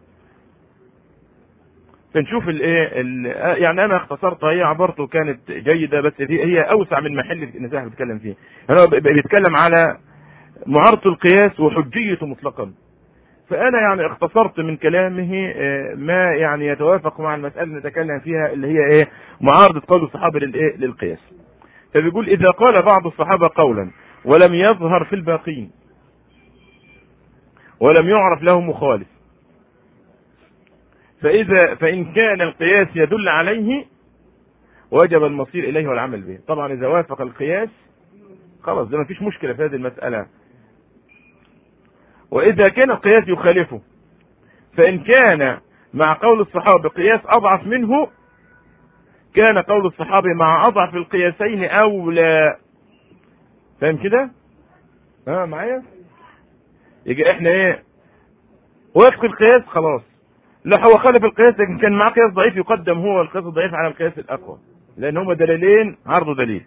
فنشوف الايه يعني انا اختصرتها هي عبارته كانت جيدة بس هي اوسع من محل النزاع اللي بيتكلم فيه يعني هو بيتكلم على معارضة القياس وحجيته مطلقا فانا يعني اختصرت من كلامه ما يعني يتوافق مع المسألة اللي نتكلم فيها اللي هي ايه معارضة قول الصحابة للايه للقياس فبيقول اذا قال بعض الصحابة قولا ولم يظهر في الباقين ولم يعرف له مخالف فإذا فإن كان القياس يدل عليه وجب المصير إليه والعمل به طبعا إذا وافق القياس خلاص ده ما فيش مشكلة في هذه المسألة وإذا كان القياس يخالفه فإن كان مع قول الصحابة قياس أضعف منه كان قول الصحابة مع أضعف القياسين أولى فاهم كده؟ ها معايا؟ يجي احنا ايه؟ وافق القياس خلاص لا هو خالف القياس لكن كان معاه قياس ضعيف يقدم هو القياس الضعيف على القياس الاقوى لان هما دليلين عرض دليل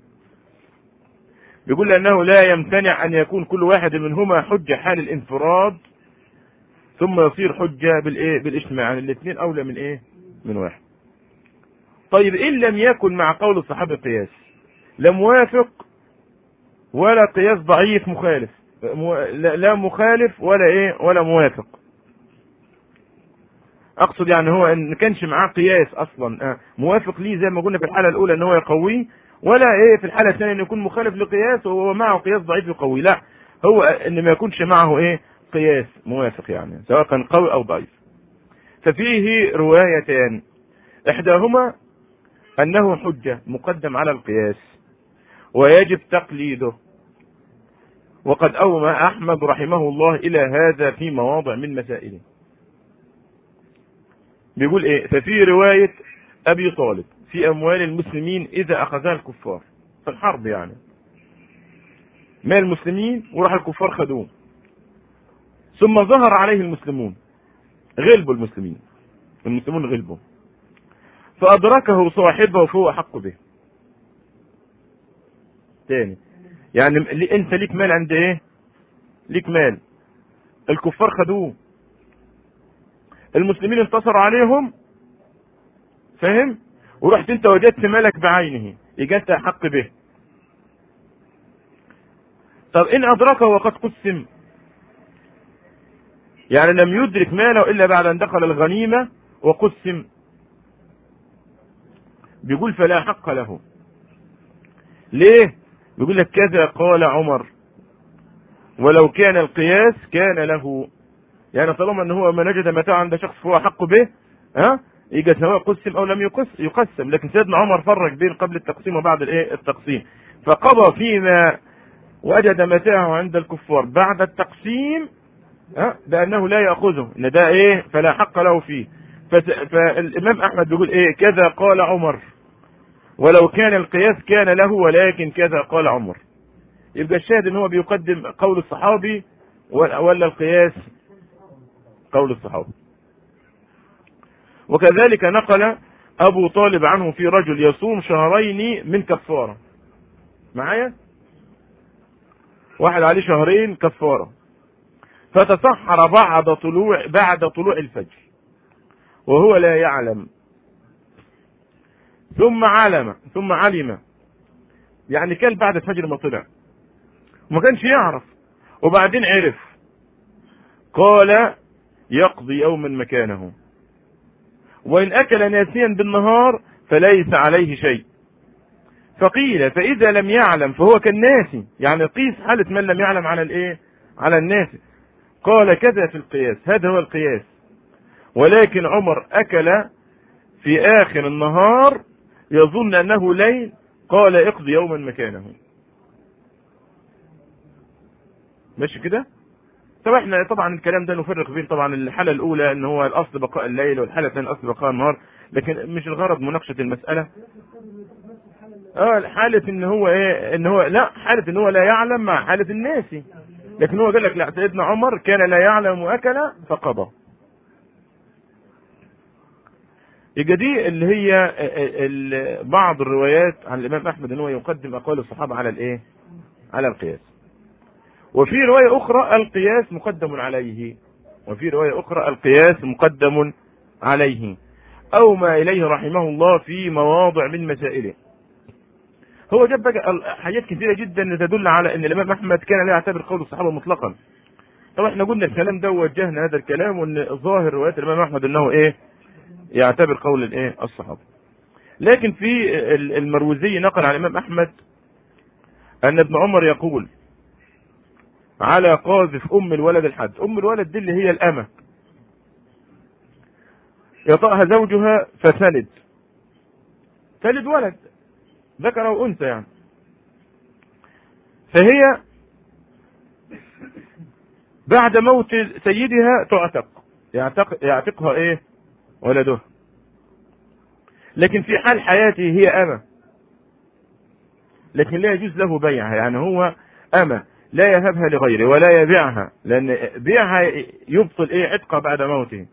بيقول لانه لا يمتنع ان يكون كل واحد منهما حجه حال الانفراد ثم يصير حجه بالايه بالاجتماع يعني الاثنين اولى من ايه من واحد طيب ان لم يكن مع قول الصحابه قياس لا موافق ولا قياس ضعيف مخالف لا مخالف ولا ايه ولا موافق اقصد يعني هو ان كانش معاه قياس اصلا موافق ليه زي ما قلنا في الحاله الاولى ان هو يقويه ولا ايه في الحاله الثانيه ان يكون مخالف لقياس وهو معه قياس ضعيف يقوي لا هو ان ما يكونش معه ايه قياس موافق يعني سواء كان قوي او ضعيف ففيه روايتان احداهما انه حجه مقدم على القياس ويجب تقليده وقد أومى أحمد رحمه الله إلى هذا في مواضع من مسائله بيقول إيه ففي رواية أبي طالب في أموال المسلمين إذا أخذها الكفار في الحرب يعني مال المسلمين وراح الكفار خدوه ثم ظهر عليه المسلمون غلبوا المسلمين المسلمون غلبوا فأدركه صاحبه فهو أحق به تاني يعني انت ليك مال عند ايه ليك مال الكفار خدوه المسلمين انتصروا عليهم فاهم ورحت انت وجدت ملك بعينه يجي انت حق به طب ان ادركه وقد قسم يعني لم يدرك ماله الا بعد ان دخل الغنيمه وقسم بيقول فلا حق له ليه بيقول لك كذا قال عمر ولو كان القياس كان له يعني طالما ان هو ما نجد متاع عند شخص فهو حق به ها يجي سواء قسم او لم يقسم يقسم لكن سيدنا عمر فرق بين قبل التقسيم وبعد الايه التقسيم فقضى فيما وجد متاعه عند الكفار بعد التقسيم ها بانه لا ياخذه ان ده ايه فلا حق له فيه فالامام احمد بيقول ايه كذا قال عمر ولو كان القياس كان له ولكن كذا قال عمر يبقى الشاهد ان هو بيقدم قول الصحابي ولا القياس قول الصحابي وكذلك نقل ابو طالب عنه في رجل يصوم شهرين من كفاره معايا واحد عليه شهرين كفاره فتسحر بعد طلوع بعد طلوع الفجر وهو لا يعلم ثم علم ثم علم يعني كان بعد الفجر ما طلع وما كانش يعرف وبعدين عرف قال يقضي يوما مكانه وإن أكل ناسيا بالنهار فليس عليه شيء فقيل فإذا لم يعلم فهو كالناسي يعني قيس حالة من لم يعلم على الإيه على الناس قال كذا في القياس هذا هو القياس ولكن عمر أكل في آخر النهار يظن أنه ليل قال اقضي يوما مكانه ماشي كده طب احنا طبعا الكلام ده نفرق بين طبعا الحاله الاولى ان هو الاصل بقاء الليل والحاله الثانيه الاصل بقاء النهار لكن مش الغرض مناقشه المساله اه حاله ان هو ايه ان هو لا حاله ان هو لا يعلم مع حاله الناس لكن هو قال لك لا سيدنا عمر كان لا يعلم واكل فقضى يبقى دي اللي هي بعض الروايات عن الامام احمد ان هو يقدم اقوال الصحابه على الايه على القياس وفي روايه اخرى القياس مقدم عليه وفي روايه اخرى القياس مقدم عليه او ما اليه رحمه الله في مواضع من مسائله هو جاب بقى حاجات كثيره جدا تدل على ان الامام احمد كان لا يعتبر قول الصحابه مطلقا طبعا احنا قلنا الكلام ده ووجهنا هذا الكلام وان ظاهر روايات الامام احمد انه ايه يعتبر قول الايه الصحابه لكن في المروزي نقل عن الامام احمد ان ابن عمر يقول على قاذف ام الولد الحد ام الولد دي اللي هي الامه يطأها زوجها فتلد تلد ولد ذكر او انثى يعني فهي بعد موت سيدها تعتق يعتق يعتقها ايه ولده لكن في حال حياته هي أمة لكن لا يجوز له بيعها يعني هو أمة لا يهبها لغيره ولا يبيعها لأن بيعها يبطل إيه عتقها بعد موته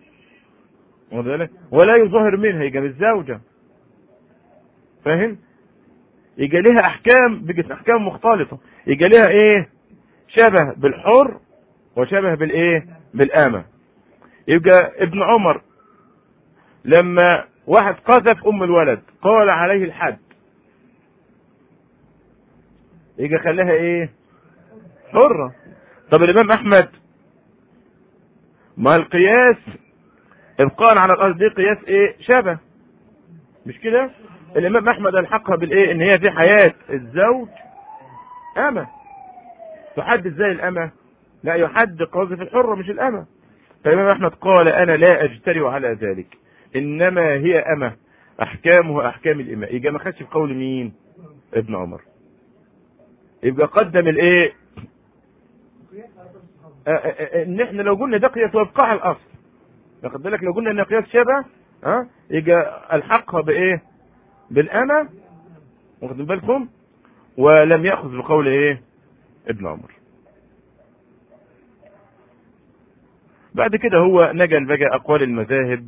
ولا يظهر منها يبقى بالزوجة فاهم يبقى لها أحكام بقت أحكام مختلطة يبقى لها إيه شبه بالحر وشبه بالإيه بالآمة يبقى ابن عمر لما واحد قذف ام الولد قال عليه الحد يجي خلاها ايه حرة طب الامام احمد ما القياس ابقاء على الارض دي قياس ايه شبه مش كده الامام احمد الحقها بالايه ان هي في حياة الزوج امة تحد ازاي الامة لا يحد قاذف الحرة مش الامة فالامام احمد قال انا لا اجترئ على ذلك انما هي امه احكامه احكام الاماء يبقى ما خدش في قول مين ابن عمر يبقى قدم الايه ان احنا لو قلنا ده قياس وابقاء على الاصل واخد بالك لو قلنا ان قياس شبه ها يبقى الحقها بايه بالامه واخد بالكم ولم ياخذ بقول ايه ابن عمر بعد كده هو نقل بقى اقوال المذاهب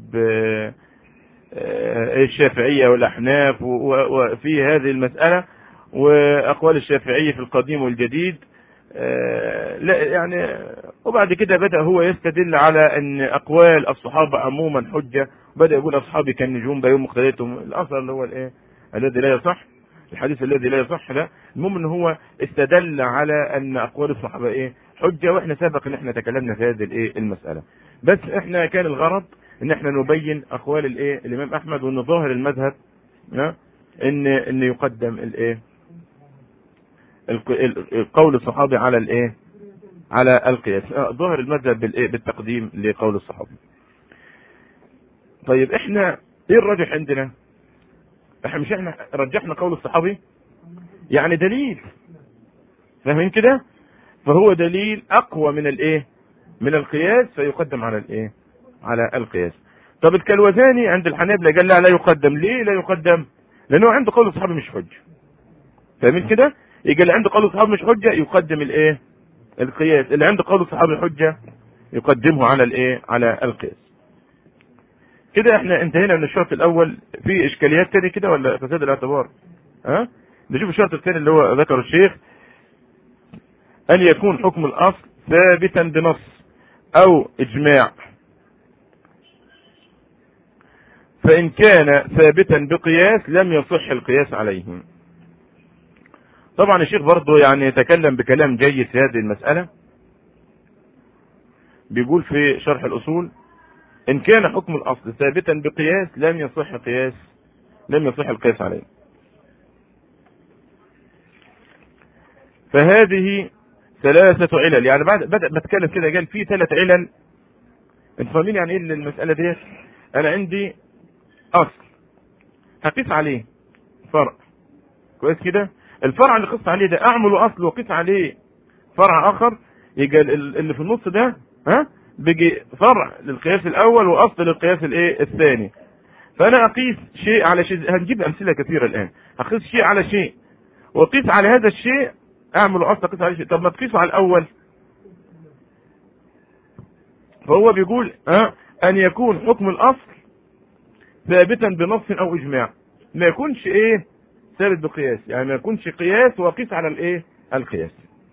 الشافعية والاحناف وفي هذه المسألة واقوال الشافعية في القديم والجديد آه، لا يعني وبعد كده بدأ هو يستدل على ان اقوال الصحابة عموما حجة بدأ يقول اصحابي كالنجوم بيوم مقتديتهم الاصل اللي هو الايه الذي لا يصح الحديث الذي لا يصح لا المهم ان هو استدل على ان اقوال الصحابة ايه حجة واحنا سبق ان احنا تكلمنا في هذه الايه المسألة بس احنا كان الغرض ان احنا نبين اقوال الايه الامام احمد وان ظاهر المذهب ها، ان ان يقدم الايه الق- ال- قول الصحابي على الايه على القياس آه، ظاهر المذهب بالايه بالتقديم لقول الصحابي طيب احنا ايه الراجح عندنا احنا مش احنا رجحنا قول الصحابي يعني دليل فاهمين كده فهو دليل اقوى من الايه من القياس فيقدم على الايه على القياس طب الكلوزاني عند الحنابلة قال لا لا يقدم ليه لا يقدم لانه عنده قول الصحابي مش حجه فاهمين كده يجي اللي عنده قول الصحابي مش حجه يقدم الايه القياس اللي عنده قول الصحابي حجه يقدمه على الايه على القياس كده احنا انتهينا من الشرط الاول في اشكاليات تاني كده ولا فساد الاعتبار ها نشوف الشرط الثاني اللي هو ذكر الشيخ ان يكون حكم الاصل ثابتا بنص او اجماع فان كان ثابتا بقياس لم يصح القياس عليه طبعا الشيخ برضه يعني يتكلم بكلام جيد في هذه المسألة بيقول في شرح الأصول إن كان حكم الأصل ثابتا بقياس لم يصح قياس لم يصح القياس عليه فهذه ثلاثة علل يعني بعد بدأ بتكلم كده قال في ثلاث علل انتوا فاهمين يعني ايه المسألة ديت انا عندي اصل هقيس عليه فرع كويس كده الفرع اللي قيس عليه ده اعمله اصل وقيس عليه فرع اخر يبقى ال- اللي في النص ده ها بيجي فرع للقياس الاول واصل للقياس الايه الثاني فانا اقيس شيء على شيء هنجيب امثله كثيره الان اقيس شيء على شيء واقيس على هذا الشيء اعمل اصل اقيس على شيء طب ما تقيسه على الاول فهو بيقول ها ان يكون حكم الاصل ثابتا بنص او اجماع ما يكونش ايه ثابت بقياس يعني ما يكونش قياس وقيس على الايه القياس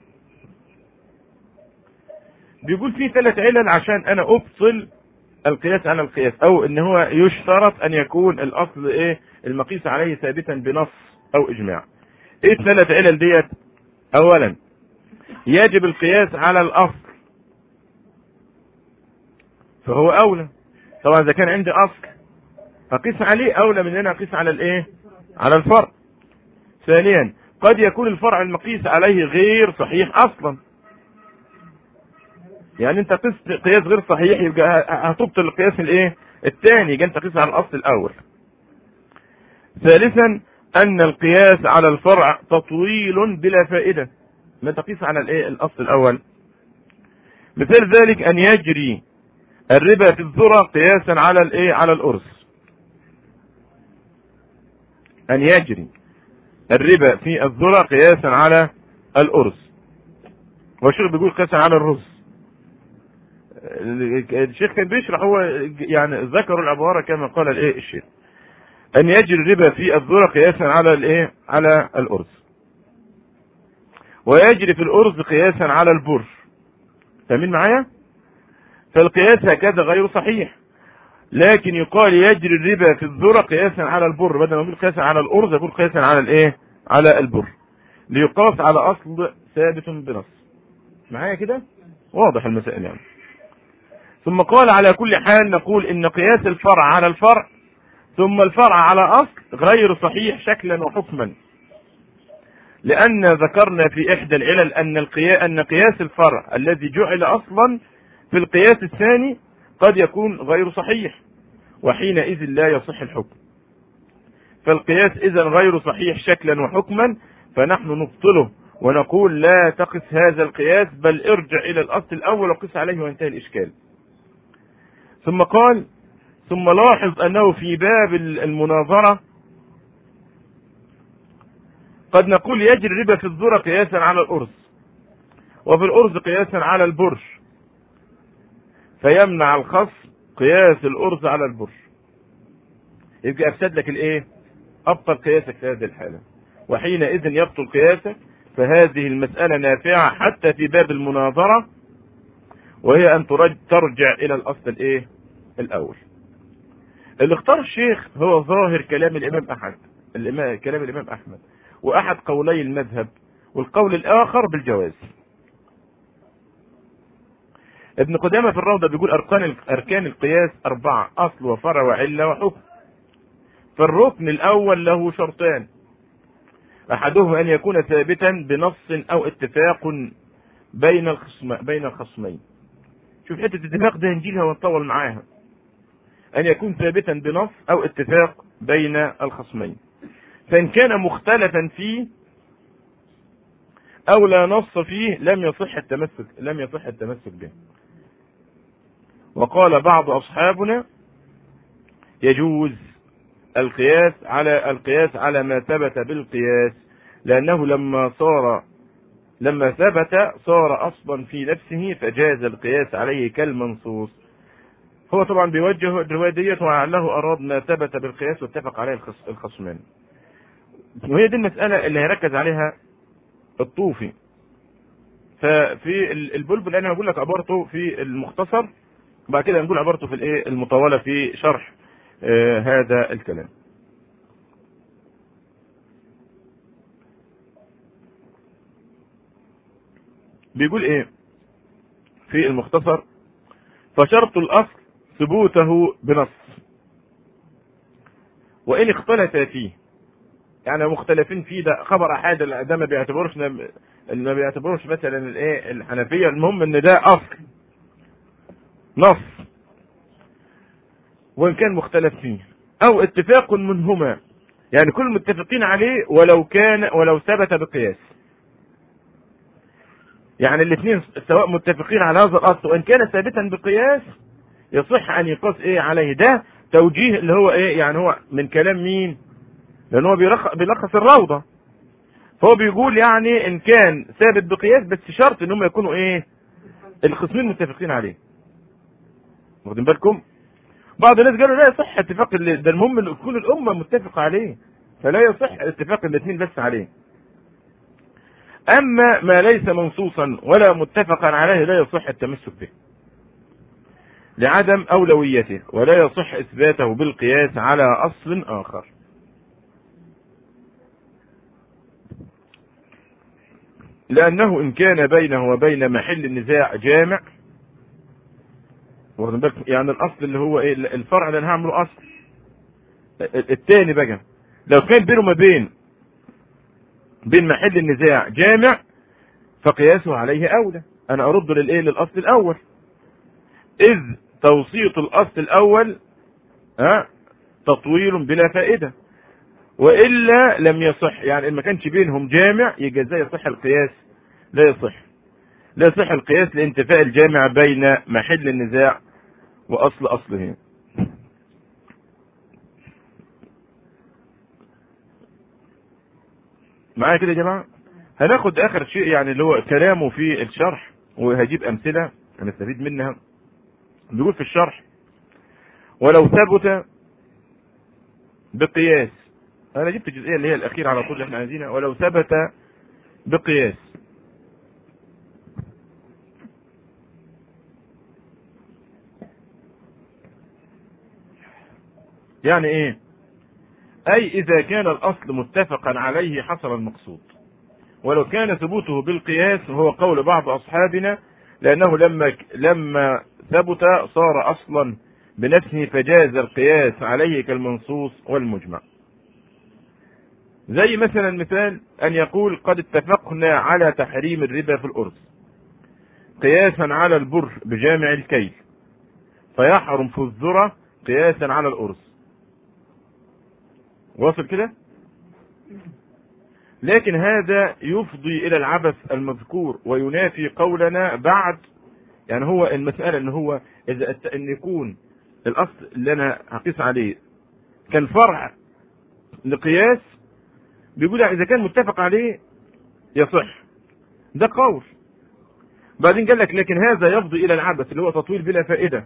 بيقول في ثلاث علل عشان انا افصل القياس على القياس او ان هو يشترط ان يكون الاصل ايه المقيس عليه ثابتا بنص او اجماع ايه الثلاث علل ديت اولا يجب القياس على الاصل فهو اولى طبعا اذا كان عندي اصل اقيس عليه اولى من ان انا اقيس على الايه على الفرع ثانيا قد يكون الفرع المقيس عليه غير صحيح اصلا يعني انت قست قياس غير صحيح يبقى هتبطل القياس الايه الثاني يبقى انت قيس على الاصل الاول ثالثا ان القياس على الفرع تطويل بلا فائده ما تقيس على الايه الاصل الاول مثال ذلك ان يجري الربا في الذرة قياسا على الايه على الارز ان يجري الربا في الذرة قياسا على الارز والشيخ بيقول قياسا على الرز الشيخ كان بيشرح هو يعني ذكر العبارة كما قال الايه الشيخ ان يجري الربا في الذرة قياسا على الايه على الارز ويجري في الارز قياسا على البر فاهمين معايا فالقياس هكذا غير صحيح لكن يقال يجري الربا في الذرة قياسا على البر بدل ما يقول قياسا على الارز يقول قياسا على الايه على البر ليقاس على اصل ثابت بنص معايا كده واضح المسائل يعني ثم قال على كل حال نقول ان قياس الفرع على الفرع ثم الفرع على اصل غير صحيح شكلا وحكما لان ذكرنا في احدى العلل ان القياس ان قياس الفرع الذي جعل اصلا في القياس الثاني قد يكون غير صحيح وحينئذ لا يصح الحكم فالقياس اذا غير صحيح شكلا وحكما فنحن نبطله ونقول لا تقس هذا القياس بل ارجع الى الاصل الاول وقس عليه وانتهى الاشكال ثم قال ثم لاحظ انه في باب المناظرة قد نقول يجري الربا في الذرة قياسا على الارز وفي الارز قياسا على البر فيمنع الخصم قياس الارز على البر يبقى افسد لك الايه ابطل قياسك في هذه الحالة وحينئذ يبطل قياسك فهذه المسألة نافعة حتى في باب المناظرة وهي أن ترجع إلى الأصل الإيه؟ الأول. اللي اختار الشيخ هو ظاهر كلام الإمام أحمد الإمام كلام الإمام أحمد وأحد قولي المذهب والقول الآخر بالجواز. ابن قدامة في الروضة بيقول أركان أركان القياس أربعة أصل وفرع وعلة وحكم. فالركن الأول له شرطان أحدهما أن يكون ثابتا بنص أو اتفاق بين الخصم بين الخصمين. شوف حتة اتفاق ده نجيلها ونطول معاها. أن يكون ثابتا بنص أو اتفاق بين الخصمين. فإن كان مختلفا فيه أو لا نص فيه لم يصح التمسك لم يصح التمسك به. وقال بعض أصحابنا يجوز القياس على القياس على ما ثبت بالقياس لأنه لما صار لما ثبت صار أصلا في نفسه فجاز القياس عليه كالمنصوص هو طبعا بيوجه الرواية ديت وعله أراد ما ثبت بالقياس واتفق عليه الخصمان وهي دي المسألة اللي هيركز عليها الطوفي ففي البلبل انا هقول لك عبارته في المختصر وبعد كده نقول عبارته في الايه المطولة في شرح آه هذا الكلام بيقول ايه في المختصر فشرط الاصل ثبوته بنص وان اختلف فيه يعني مختلفين فيه ده خبر احاد ده ما بيعتبروش ما بيعتبروش مثلا الايه الحنفيه المهم ان ده اصل نص وان كان مختلف فيه او اتفاق منهما يعني كل متفقين عليه ولو كان ولو ثبت بقياس يعني الاثنين سواء متفقين على هذا الاصل وان كان ثابتا بقياس يصح ان يقاس ايه عليه ده توجيه اللي هو ايه يعني هو من كلام مين لان هو بيلخص الروضه فهو بيقول يعني ان كان ثابت بقياس بس شرط ان هم يكونوا ايه الخصمين متفقين عليه واخدين بالكم بعض الناس قالوا لا يصح اتفاق ده المهم ان تكون الامه متفقه عليه فلا يصح اتفاق الاثنين بس عليه اما ما ليس منصوصا ولا متفقا عليه لا يصح التمسك به لعدم اولويته ولا يصح اثباته بالقياس على اصل اخر لانه ان كان بينه وبين محل النزاع جامع واخد بالك يعني الاصل اللي هو ايه الفرع اللي انا هعمله اصل الثاني بقى لو كان بينه وما بين بين محل النزاع جامع فقياسه عليه اولى انا ارد للايه للاصل الاول اذ توسيط الاصل الاول ها تطويل بلا فائده والا لم يصح يعني ان ما كانش بينهم جامع يبقى ازاي يصح القياس لا يصح لا يصح القياس لانتفاء الجامع بين محل النزاع واصل اصله معايا كده يا جماعه هناخد اخر شيء يعني اللي هو كلامه في الشرح وهجيب امثله هنستفيد منها بيقول في الشرح ولو ثبت بقياس انا جبت الجزئيه اللي هي الاخيره على طول اللي احنا عايزينها ولو ثبت بقياس يعني ايه اي اذا كان الاصل متفقا عليه حصل المقصود ولو كان ثبوته بالقياس وهو قول بعض اصحابنا لانه لما لما ثبت صار اصلا بنفسه فجاز القياس عليه كالمنصوص والمجمع زي مثلا مثال ان يقول قد اتفقنا على تحريم الربا في الارز قياسا على البر بجامع الكيل فيحرم في الذرة قياسا على الارز واصل كده لكن هذا يفضي الى العبث المذكور وينافي قولنا بعد يعني هو المسألة ان هو اذا ان يكون الاصل اللي انا هقيس عليه كان فرع لقياس بيقول اذا كان متفق عليه يصح ده قول بعدين قال لك لكن هذا يفضي الى العبث اللي هو تطويل بلا فائده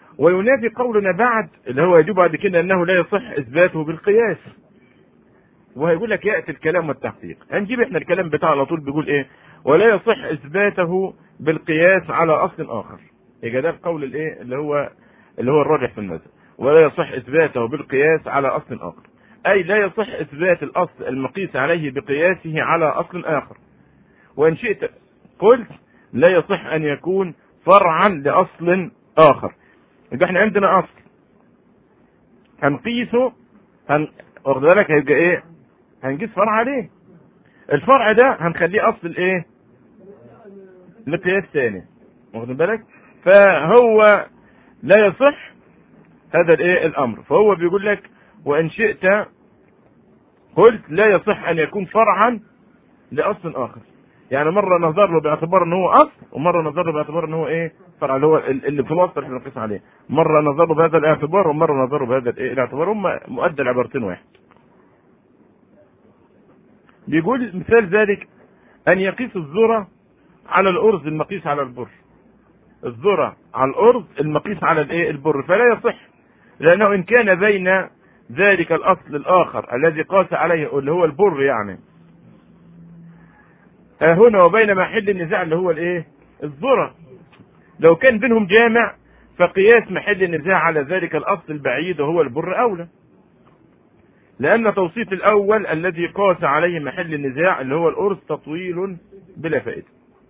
وينافي قولنا بعد اللي هو يجب بعد كده انه لا يصح اثباته بالقياس وهيقول لك ياتي الكلام والتحقيق هنجيب احنا الكلام بتاعه على طول بيقول ايه ولا يصح اثباته بالقياس على اصل اخر يبقى ده القول الايه اللي هو اللي هو الراجح في المذهب ولا يصح اثباته بالقياس على اصل اخر اي لا يصح اثبات الاصل المقيس عليه بقياسه على اصل اخر وان شئت قلت لا يصح ان يكون فرعا لاصل اخر يبقى احنا عندنا اصل هنقيسه هن... واخد بالك هيبقى ايه هنقيس فرع عليه الفرع ده هنخليه اصل الايه لقياس ثاني واخد بالك فهو لا يصح هذا الايه الامر فهو بيقول لك وان شئت قلت لا يصح ان يكون فرعا لاصل اخر يعني مره نظر له باعتبار ان هو اصل ومره نظر له باعتبار ان هو ايه فرع اللي هو اللي في الوسط اللي احنا بنقيس عليه مره نظر له بهذا الاعتبار ومره نظر له بهذا الايه الاعتبار هم مؤدى العبارتين واحد بيقول مثال ذلك ان يقيس الذره على الارز المقيس على البر الذره على الارز المقيس على الايه البر فلا يصح لانه ان كان بين ذلك الاصل الاخر الذي قاس عليه اللي هو البر يعني هنا وبين محل النزاع اللي هو الايه الذره لو كان بينهم جامع فقياس محل النزاع على ذلك الاصل البعيد وهو البر اولى لان توصيف الاول الذي قاس عليه محل النزاع اللي هو الارز تطويل بلا فائده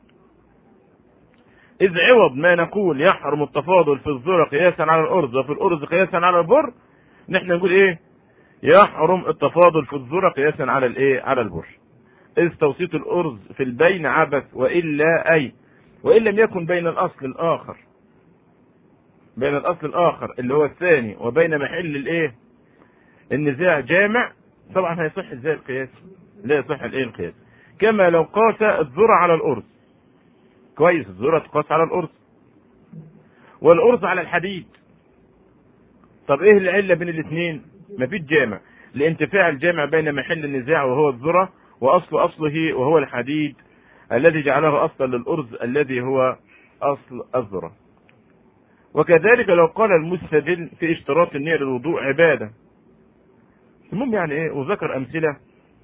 إذ عوض ما نقول يحرم التفاضل في الذرة قياسا على الأرز وفي الأرز قياسا على البر نحن نقول إيه؟ يحرم التفاضل في الذرة قياسا على الإيه؟ على البر. إذ توسيط الأرز في البين عبث وإلا أي وإن لم يكن بين الأصل الآخر بين الأصل الآخر اللي هو الثاني وبين محل الإيه؟ النزاع جامع طبعا هيصح إزاي القياس؟ لا يصح الإيه القياس. كما لو قاس الذرة على الأرز كويس الذرة تقاس على الأرز والأرز على الحديد طب ايه العلة بين الاثنين مفيش جامع لانتفاع الجامع بين محل النزاع وهو الذرة وأصل أصله وهو الحديد الذي جعله أصلا للأرز الذي هو أصل الذرة وكذلك لو قال المستدل في اشتراط النية للوضوء عبادة المهم يعني ايه وذكر أمثلة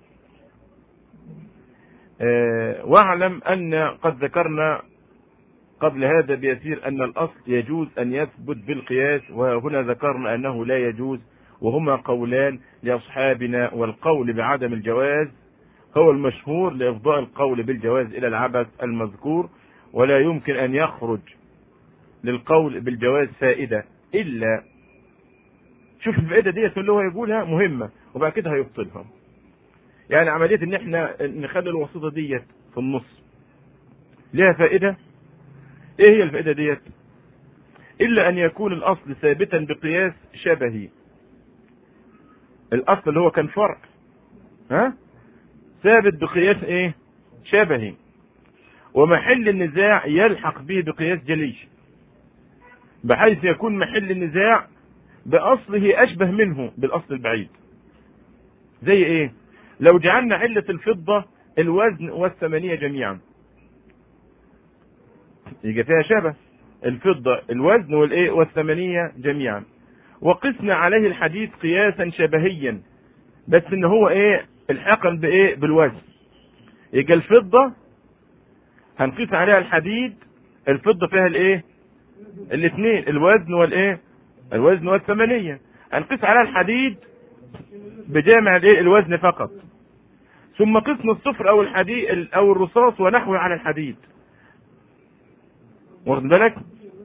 أه واعلم أن قد ذكرنا قبل هذا بيسير أن الأصل يجوز أن يثبت بالقياس وهنا ذكرنا أنه لا يجوز وهما قولان لأصحابنا والقول بعدم الجواز هو المشهور لإفضاء القول بالجواز إلى العبث المذكور ولا يمكن أن يخرج للقول بالجواز فائدة إلا شوف الفائدة ديت اللي هو يقولها مهمة وبعد كده هيبطلها يعني عملية ان احنا نخلي الوسيطة ديت في النص لها فائدة ايه هي الفائدة ديت الا ان يكون الاصل ثابتا بقياس شبهي الاصل اللي هو كان فرع ها ثابت بقياس ايه شبهي ومحل النزاع يلحق به بقياس جلي بحيث يكون محل النزاع باصله اشبه منه بالاصل البعيد زي ايه لو جعلنا علة الفضة الوزن والثمانية جميعا يبقى فيها شبه الفضة الوزن والايه والثمانية جميعا وقسنا عليه الحديث قياسا شبهيا بس ان هو ايه الحاقا بايه بالوزن يبقى الفضة هنقيس عليها الحديد الفضة فيها الايه الاثنين الوزن والايه الوزن والثمانية هنقيس عليها الحديد بجامع الايه الوزن فقط ثم قسنا الصفر او الحديد او الرصاص ونحوه على الحديد واخد بالك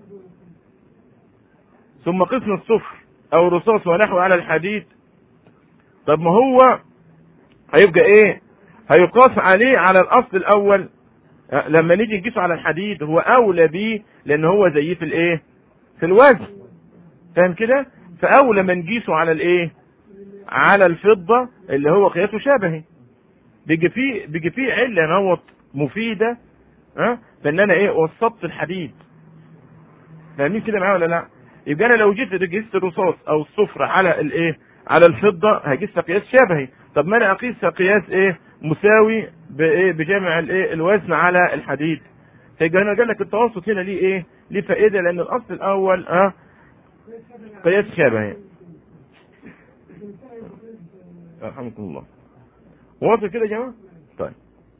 ثم قسنا الصفر او الرصاص ونحوه على الحديد طب ما هو هيبقى ايه هيقاس عليه على الاصل الاول لما نيجي نقيسه على الحديد هو اولى بيه لان هو زيه في الايه في الوزن فاهم كده فاولى ما نقيسه على الايه على الفضه اللي هو قياسه شبهي بيجي فيه بيجي فيه عله نوط مفيده ها فان انا ايه وسطت الحديد فاهمين كده معايا ولا لا يبقى انا لو جيت قيست الرصاص او الصفر على الايه على الفضه هقيسها قياس شبهي طب ما انا اقيسها قياس ايه مساوي بايه بجامع الايه الوزن على الحديد فيبقى هنا قال لك التوسط هنا ليه ايه ليه فائده لان الاصل الاول اه قياس شبهي رحمكم الله واضح كده يا جماعه طيب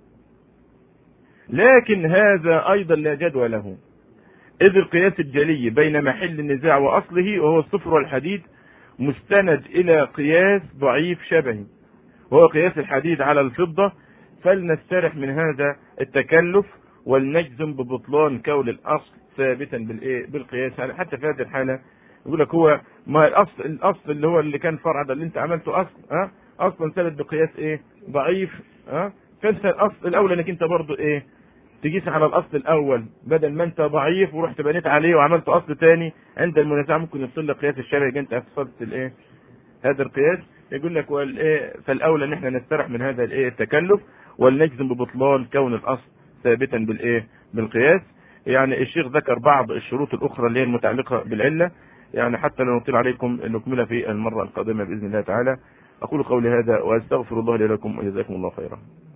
لكن هذا ايضا لا جدوى له اذ القياس الجلي بين محل النزاع واصله وهو الصفر والحديد مستند الى قياس ضعيف شبهي وهو قياس الحديد على الفضه فلنسترح من هذا التكلف ولنجزم ببطلان كون الاصل ثابتا بالايه بالقياس يعني حتى في هذه الحاله يقول لك هو ما الاصل الاصل اللي هو اللي كان فرع ده اللي انت عملته اصل ها اصلا ثابت بقياس ايه ضعيف ها فانت الاصل الاول انك انت برضه ايه تقيس على الاصل الاول بدل ما انت ضعيف ورحت بنيت عليه وعملت اصل تاني عند المنازعه ممكن يفصل لك قياس الشرعي انت فصلت الايه هذا القياس يقول لك والايه فالاولى ان احنا نسترح من هذا الايه التكلف ولنجزم ببطلان كون الاصل ثابتا بالايه بالقياس يعني الشيخ ذكر بعض الشروط الاخرى اللي هي المتعلقه بالعله يعني حتى لا نطيل عليكم نكملها في المره القادمه باذن الله تعالى اقول قولي هذا واستغفر الله لي ولكم وجزاكم الله خيرا